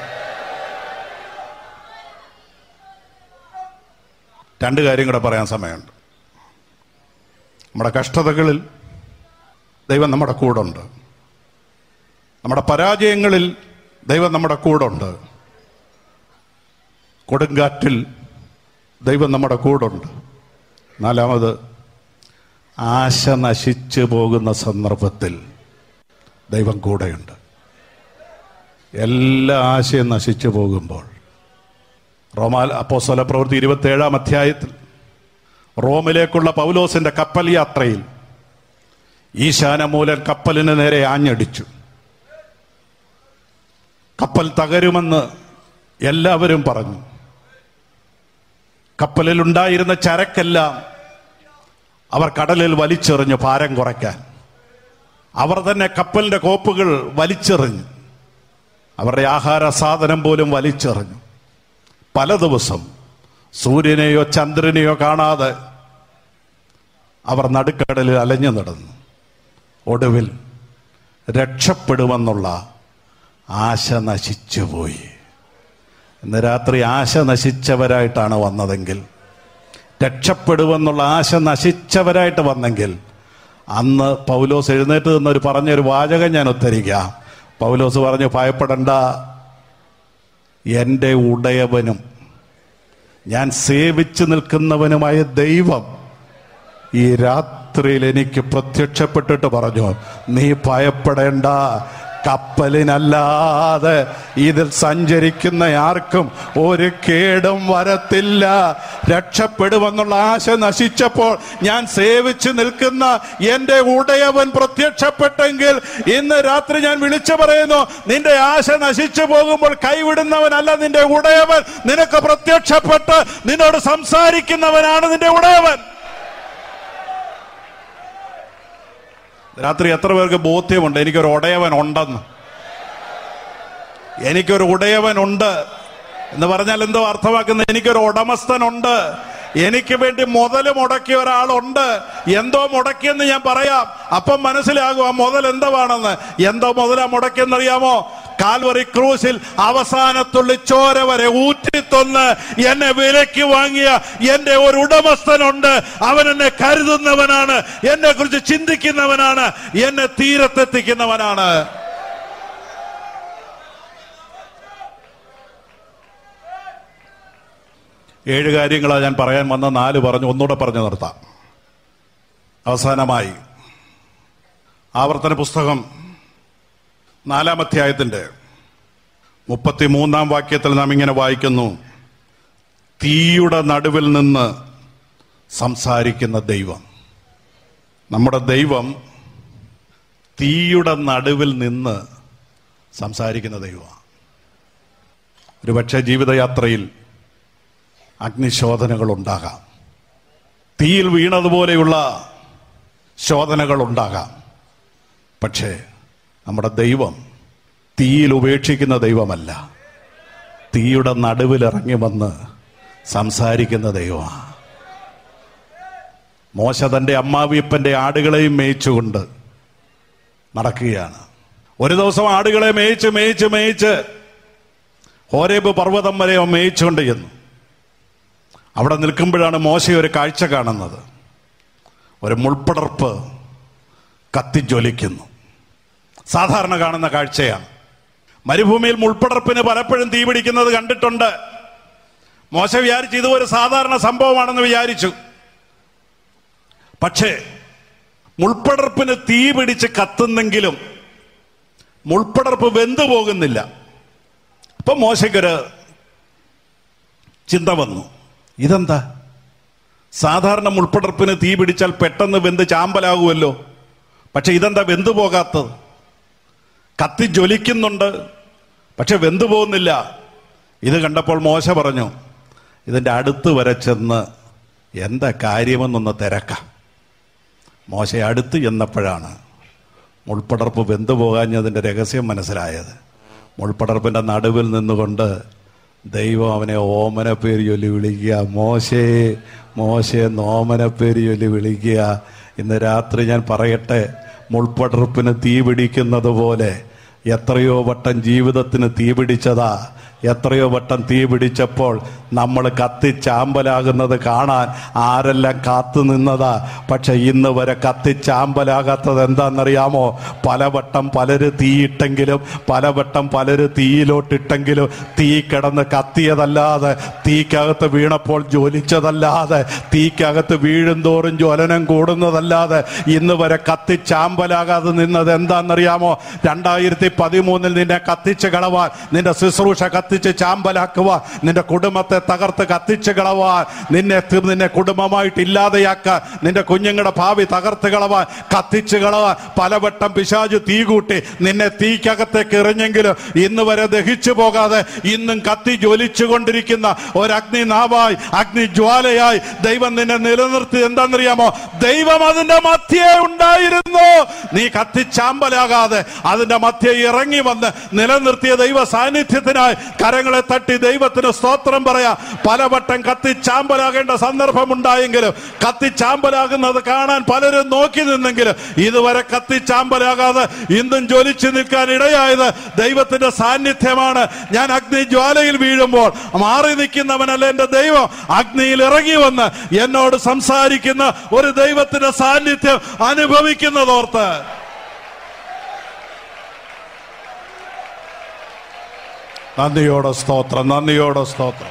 രണ്ട് കാര്യം കൂടെ പറയാൻ സമയമുണ്ട് നമ്മുടെ കഷ്ടതകളിൽ ദൈവം നമ്മുടെ കൂടുണ്ട് നമ്മുടെ പരാജയങ്ങളിൽ ദൈവം നമ്മുടെ കൂടുണ്ട് കൊടുങ്കാറ്റിൽ ദൈവം നമ്മുടെ കൂടുണ്ട് നാലാമത് ആശ നശിച്ചു പോകുന്ന സന്ദർഭത്തിൽ ദൈവം കൂടെയുണ്ട് എല്ലാ ആശയും നശിച്ചു പോകുമ്പോൾ റോമാൽ അപ്പോസ്തല പ്രവൃത്തി ഇരുപത്തി ഏഴാം അധ്യായത്തിൽ റോമിലേക്കുള്ള പൗലോസിന്റെ കപ്പൽ യാത്രയിൽ ഈശാനമൂലൻ കപ്പലിന് നേരെ ആഞ്ഞടിച്ചു കപ്പൽ തകരുമെന്ന് എല്ലാവരും പറഞ്ഞു കപ്പലിൽ ഉണ്ടായിരുന്ന ചരക്കെല്ലാം അവർ കടലിൽ വലിച്ചെറിഞ്ഞു ഭാരം കുറയ്ക്കാൻ അവർ തന്നെ കപ്പലിന്റെ കോപ്പുകൾ വലിച്ചെറിഞ്ഞു അവരുടെ ആഹാര സാധനം പോലും വലിച്ചെറിഞ്ഞു പല ദിവസം സൂര്യനെയോ ചന്ദ്രനെയോ കാണാതെ അവർ നടുക്കടലിൽ അലഞ്ഞു നടന്നു ഒടുവിൽ രക്ഷപ്പെടുമെന്നുള്ള ആശ നശിച്ചുപോയി ഇന്ന് രാത്രി ആശ നശിച്ചവരായിട്ടാണ് വന്നതെങ്കിൽ രക്ഷപ്പെടുമെന്നുള്ള ആശ നശിച്ചവരായിട്ട് വന്നെങ്കിൽ അന്ന് പൗലോസ് എഴുന്നേറ്റ് നിന്നൊരു പറഞ്ഞൊരു വാചകം ഞാൻ ഉദ്ധരിക്കാം പൗലോസ് പറഞ്ഞു ഭയപ്പെടണ്ട എൻ്റെ ഉടയവനും ഞാൻ സേവിച്ചു നിൽക്കുന്നവനുമായ ദൈവം ഈ രാത്രിയിൽ എനിക്ക് പ്രത്യക്ഷപ്പെട്ടിട്ട് പറഞ്ഞു നീ ഭയപ്പെടേണ്ട കപ്പലിനല്ലാതെ ഇതിൽ സഞ്ചരിക്കുന്ന ആർക്കും ഒരു കേടും വരത്തില്ല രക്ഷപ്പെടുമെന്നുള്ള ആശ നശിച്ചപ്പോൾ ഞാൻ സേവിച്ചു നിൽക്കുന്ന എന്റെ ഉടയവൻ പ്രത്യക്ഷപ്പെട്ടെങ്കിൽ ഇന്ന് രാത്രി ഞാൻ വിളിച്ചു പറയുന്നു നിന്റെ ആശ നശിച്ചു പോകുമ്പോൾ കൈവിടുന്നവനല്ല നിന്റെ ഉടയവൻ നിനക്ക് പ്രത്യക്ഷപ്പെട്ട് നിന്നോട് സംസാരിക്കുന്നവനാണ് നിന്റെ ഉടയവൻ രാത്രി എത്ര പേർക്ക് ബോധ്യമുണ്ട് എനിക്കൊരു ഉടയവൻ ഉണ്ടെന്ന് എനിക്കൊരു ഉടയവനുണ്ട് എന്ന് പറഞ്ഞാൽ എന്തോ അർത്ഥമാക്കുന്നത് എനിക്കൊരു ഉടമസ്ഥനുണ്ട് എനിക്ക് വേണ്ടി മുതൽ മുടക്കിയ ഒരാളുണ്ട് എന്തോ മുടക്കിയെന്ന് ഞാൻ പറയാം അപ്പം മനസ്സിലാകും ആ മുതൽ എന്തുവാണെന്ന് എന്തോ മുതലാ മുടക്കിയെന്നറിയാമോ കാൽവറി ക്രൂസിൽ അവസാനത്തുള്ളി ചോര വരെ ഊറ്റിത്തൊന്ന് എന്നെ വിലയ്ക്ക് വാങ്ങിയ എന്റെ ഒരു ഉടമസ്ഥനുണ്ട് അവൻ എന്നെ കരുതുന്നവനാണ് എന്നെ കുറിച്ച് ചിന്തിക്കുന്നവനാണ് എന്നെ തീരത്തെത്തിക്കുന്നവനാണ് ഏഴ് കാര്യങ്ങളാണ് ഞാൻ പറയാൻ വന്ന നാല് പറഞ്ഞു ഒന്നുകൂടെ പറഞ്ഞു നിർത്താം അവസാനമായി ആവർത്തന പുസ്തകം നാലാം അധ്യായത്തിന്റെ മുപ്പത്തിമൂന്നാം വാക്യത്തിൽ നാം ഇങ്ങനെ വായിക്കുന്നു തീയുടെ നടുവിൽ നിന്ന് സംസാരിക്കുന്ന ദൈവം നമ്മുടെ ദൈവം തീയുടെ നടുവിൽ നിന്ന് സംസാരിക്കുന്ന ദൈവമാണ് ഒരുപക്ഷെ ജീവിതയാത്രയിൽ അഗ്നിശോധനകൾ ഉണ്ടാകാം തീയിൽ വീണതുപോലെയുള്ള ശോധനകൾ ഉണ്ടാകാം പക്ഷേ നമ്മുടെ ദൈവം തീയിൽ ഉപേക്ഷിക്കുന്ന ദൈവമല്ല തീയുടെ നടുവിൽ ഇറങ്ങി വന്ന് സംസാരിക്കുന്ന ദൈവമാണ് മോശ തന്റെ അമ്മാവിയപ്പന്റെ ആടുകളെയും മേയിച്ചുകൊണ്ട് നടക്കുകയാണ് ഒരു ദിവസം ആടുകളെ മേയിച്ച് മേയിച്ച് മേയിച്ച് ഹോരേബ് പർവ്വതം വരെ അവൻ മേയിച്ചുകൊണ്ട് ചെന്നു അവിടെ നിൽക്കുമ്പോഴാണ് മോശ ഒരു കാഴ്ച കാണുന്നത് ഒരു മുൾപ്പടർപ്പ് കത്തിജ്വലിക്കുന്നു സാധാരണ കാണുന്ന കാഴ്ചയാണ് മരുഭൂമിയിൽ മുൾപ്പടർപ്പിന് പലപ്പോഴും തീ പിടിക്കുന്നത് കണ്ടിട്ടുണ്ട് മോശ വിചാരിച്ചു ഇത് ഒരു സാധാരണ സംഭവമാണെന്ന് വിചാരിച്ചു പക്ഷേ മുൾപ്പടർപ്പിന് തീ പിടിച്ച് കത്തുന്നെങ്കിലും മുൾപ്പടർപ്പ് വെന്തു പോകുന്നില്ല അപ്പൊ മോശയ്ക്കൊരു ചിന്ത വന്നു ഇതെന്താ സാധാരണ മുൾപ്പടർപ്പിന് തീ പിടിച്ചാൽ പെട്ടെന്ന് വെന്ത് ചാമ്പലാകുമല്ലോ പക്ഷെ ഇതെന്താ വെന്തു പോകാത്തത് കത്തി ജ്വലിക്കുന്നുണ്ട് പക്ഷെ വെന്തു പോകുന്നില്ല ഇത് കണ്ടപ്പോൾ മോശ പറഞ്ഞു ഇതിന്റെ അടുത്ത് വരെ ചെന്ന് എന്താ കാര്യമെന്നൊന്ന് തിരക്കാം മോശ അടുത്ത് ചെന്നപ്പോഴാണ് മുൾപ്പടർപ്പ് വെന്തു പോകാഞ്ഞതിന്റെ രഹസ്യം മനസ്സിലായത് മുൾപ്പടർപ്പിന്റെ നടുവിൽ നിന്നുകൊണ്ട് ദൈവം അവനെ ഓമന പേര് ചൊല്ലി വിളിക്കുക മോശേ മോശേ ഓമന പേര് ചൊല്ലി വിളിക്കുക ഇന്ന് രാത്രി ഞാൻ പറയട്ടെ മുൾപ്പടർപ്പിന് തീ പിടിക്കുന്നത് പോലെ എത്രയോ വട്ടം ജീവിതത്തിന് തീ പിടിച്ചതാ എത്രയോ വട്ടം തീ പിടിച്ചപ്പോൾ നമ്മൾ കത്തിച്ചാമ്പലാകുന്നത് കാണാൻ ആരെല്ലാം കാത്തു നിന്നതാ പക്ഷെ ഇന്ന് വരെ കത്തിച്ചാമ്പലാകാത്തത് എന്താണെന്നറിയാമോ പലവട്ടം പലര് തീയിട്ടെങ്കിലും പലവട്ടം പലര് തീയിലോട്ടിട്ടെങ്കിലും തീ കിടന്ന് കത്തിയതല്ലാതെ തീക്കകത്ത് വീണപ്പോൾ ജ്വലിച്ചതല്ലാതെ തീക്കകത്ത് വീഴും തോറും ജ്വലനം കൂടുന്നതല്ലാതെ ഇന്ന് വരെ കത്തിച്ചാമ്പലാകാതെ നിന്നത് എന്താണെന്നറിയാമോ രണ്ടായിരത്തി പതിമൂന്നിൽ നിന്നെ കത്തിച്ച് കളവാൻ നിന്റെ ശുശ്രൂഷ കത്തിച്ച് ചാമ്പലാക്കുവാൻ നിന്റെ കുടുംബത്തെ തകർത്ത് കത്തിച്ച് കളവാൻ നിന്നെ തീർ- നിന്നെ കുടുംബമായിട്ട് ഇല്ലാതെയാക്കാൻ നിന്റെ കുഞ്ഞുങ്ങളുടെ ഭാവി തകർത്ത് കളവാൻ കത്തിച്ച് കളവാൻ പലവട്ടം പിശാജ് തീ കൂട്ടി നിന്നെ തീക്കകത്തേക്ക് എറിഞ്ഞെങ്കിലും ഇന്ന് വരെ ദഹിച്ചു പോകാതെ ഇന്നും കത്തി ജ്വലിച്ചു കൊണ്ടിരിക്കുന്ന ഒരു അഗ്നി നാവായി അഗ്നി ജ്വാലയായി ദൈവം നിന്നെ നിലനിർത്തി എന്താണെന്നറിയാമോ ദൈവം അതിന്റെ മധ്യേ ഉണ്ടായിരുന്നു നീ കത്തിച്ചാമ്പലാകാതെ അതിന്റെ മധ്യ ഇറങ്ങി വന്ന് നിലനിർത്തിയ ദൈവ സാന്നിധ്യത്തിനായി കരങ്ങളെ തട്ടി ദൈവത്തിന് സ്തോത്രം പറയാ പലവട്ടം കത്തിച്ചാമ്പലാകേണ്ട സന്ദർഭം ഉണ്ടായെങ്കിലും കത്തിച്ചാമ്പലാകുന്നത് കാണാൻ പലരും നോക്കി നിന്നെങ്കിലും ഇതുവരെ കത്തിച്ചാമ്പലാകാതെ ഇന്നും ജ്വലിച്ചു നിൽക്കാൻ ഇടയായത് ദൈവത്തിന്റെ സാന്നിധ്യമാണ് ഞാൻ അഗ്നി ജ്വാലയിൽ വീഴുമ്പോൾ മാറി നിൽക്കുന്നവനല്ല എന്റെ ദൈവം അഗ്നിയിൽ ഇറങ്ങി വന്ന് എന്നോട് സംസാരിക്കുന്ന ഒരു ദൈവത്തിന്റെ സാന്നിധ്യം അനുഭവിക്കുന്നതോർത്ത് നന്ദിയോടെ സ്തോത്രം നന്ദിയോടെ സ്തോത്രം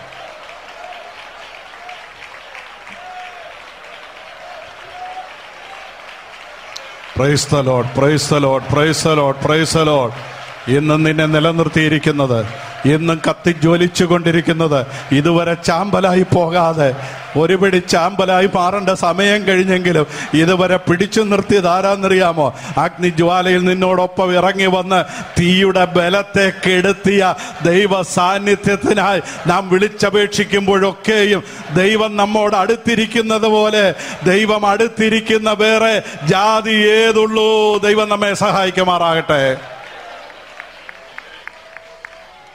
praise the Lord praise the Lord praise the Lord praise the Lord ഇന്നും നിന്നെ നിലനിർത്തിയിരിക്കുന്നത് ഇന്നും കത്തിജ്വലിച്ചു കൊണ്ടിരിക്കുന്നത് ഇതുവരെ ചാമ്പലായി പോകാതെ ഒരു പിടി ചാമ്പലായി മാറേണ്ട സമയം കഴിഞ്ഞെങ്കിലും ഇതുവരെ പിടിച്ചു നിർത്തിയത് ആരാന്നറിയാമോ അഗ്നിജ്വാലയിൽ നിന്നോടൊപ്പം ഇറങ്ങി വന്ന് തീയുടെ ബലത്തെ കെടുത്തിയ ദൈവ സാന്നിധ്യത്തിനായി നാം വിളിച്ചപേക്ഷിക്കുമ്പോഴൊക്കെയും ദൈവം നമ്മോട് അടുത്തിരിക്കുന്നത് പോലെ ദൈവം അടുത്തിരിക്കുന്ന വേറെ ജാതി ഏതുള്ളൂ ദൈവം നമ്മെ സഹായിക്കുമാറാകട്ടെ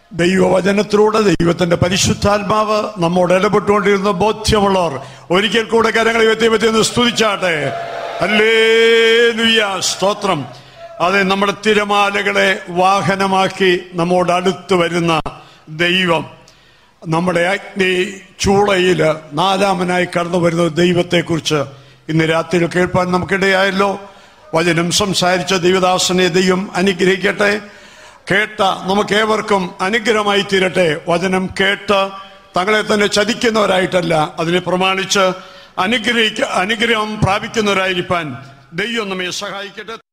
ദൈവവചനത്തിലൂടെ ദൈവത്തിന്റെ പരിശുദ്ധാത്മാവ് നമ്മോട് ഇടപെട്ടുകൊണ്ടിരുന്ന ബോധ്യമുള്ളവർ ഒരിക്കൽ കൂടെ കരങ്ങളെ വ്യക്തി ഒന്ന് സ്തുതിച്ചാട്ടെ അല്ലേ സ്തോത്രം അതെ നമ്മുടെ തിരമാലകളെ വാഹനമാക്കി നമ്മോട് അടുത്ത് വരുന്ന ദൈവം നമ്മുടെ അഗ്നി ചൂളയില് നാലാമനായി കടന്നു വരുന്ന ദൈവത്തെക്കുറിച്ച് ഇന്ന് രാത്രിയിൽ കേൾപ്പാൻ നമുക്കിടയായല്ലോ വചനം സംസാരിച്ച ദൈവദാസനെ ദൈവം അനുഗ്രഹിക്കട്ടെ കേട്ട നമുക്കേവർക്കും അനുഗ്രഹമായി തീരട്ടെ വചനം കേട്ട് തങ്ങളെ തന്നെ ചതിക്കുന്നവരായിട്ടല്ല അതിനെ പ്രമാണിച്ച് അനുഗ്രഹിക്ക അനുഗ്രഹം പ്രാപിക്കുന്നവരായിരിക്കാൻ ദൈവം നമ്മെ സഹായിക്കട്ടെ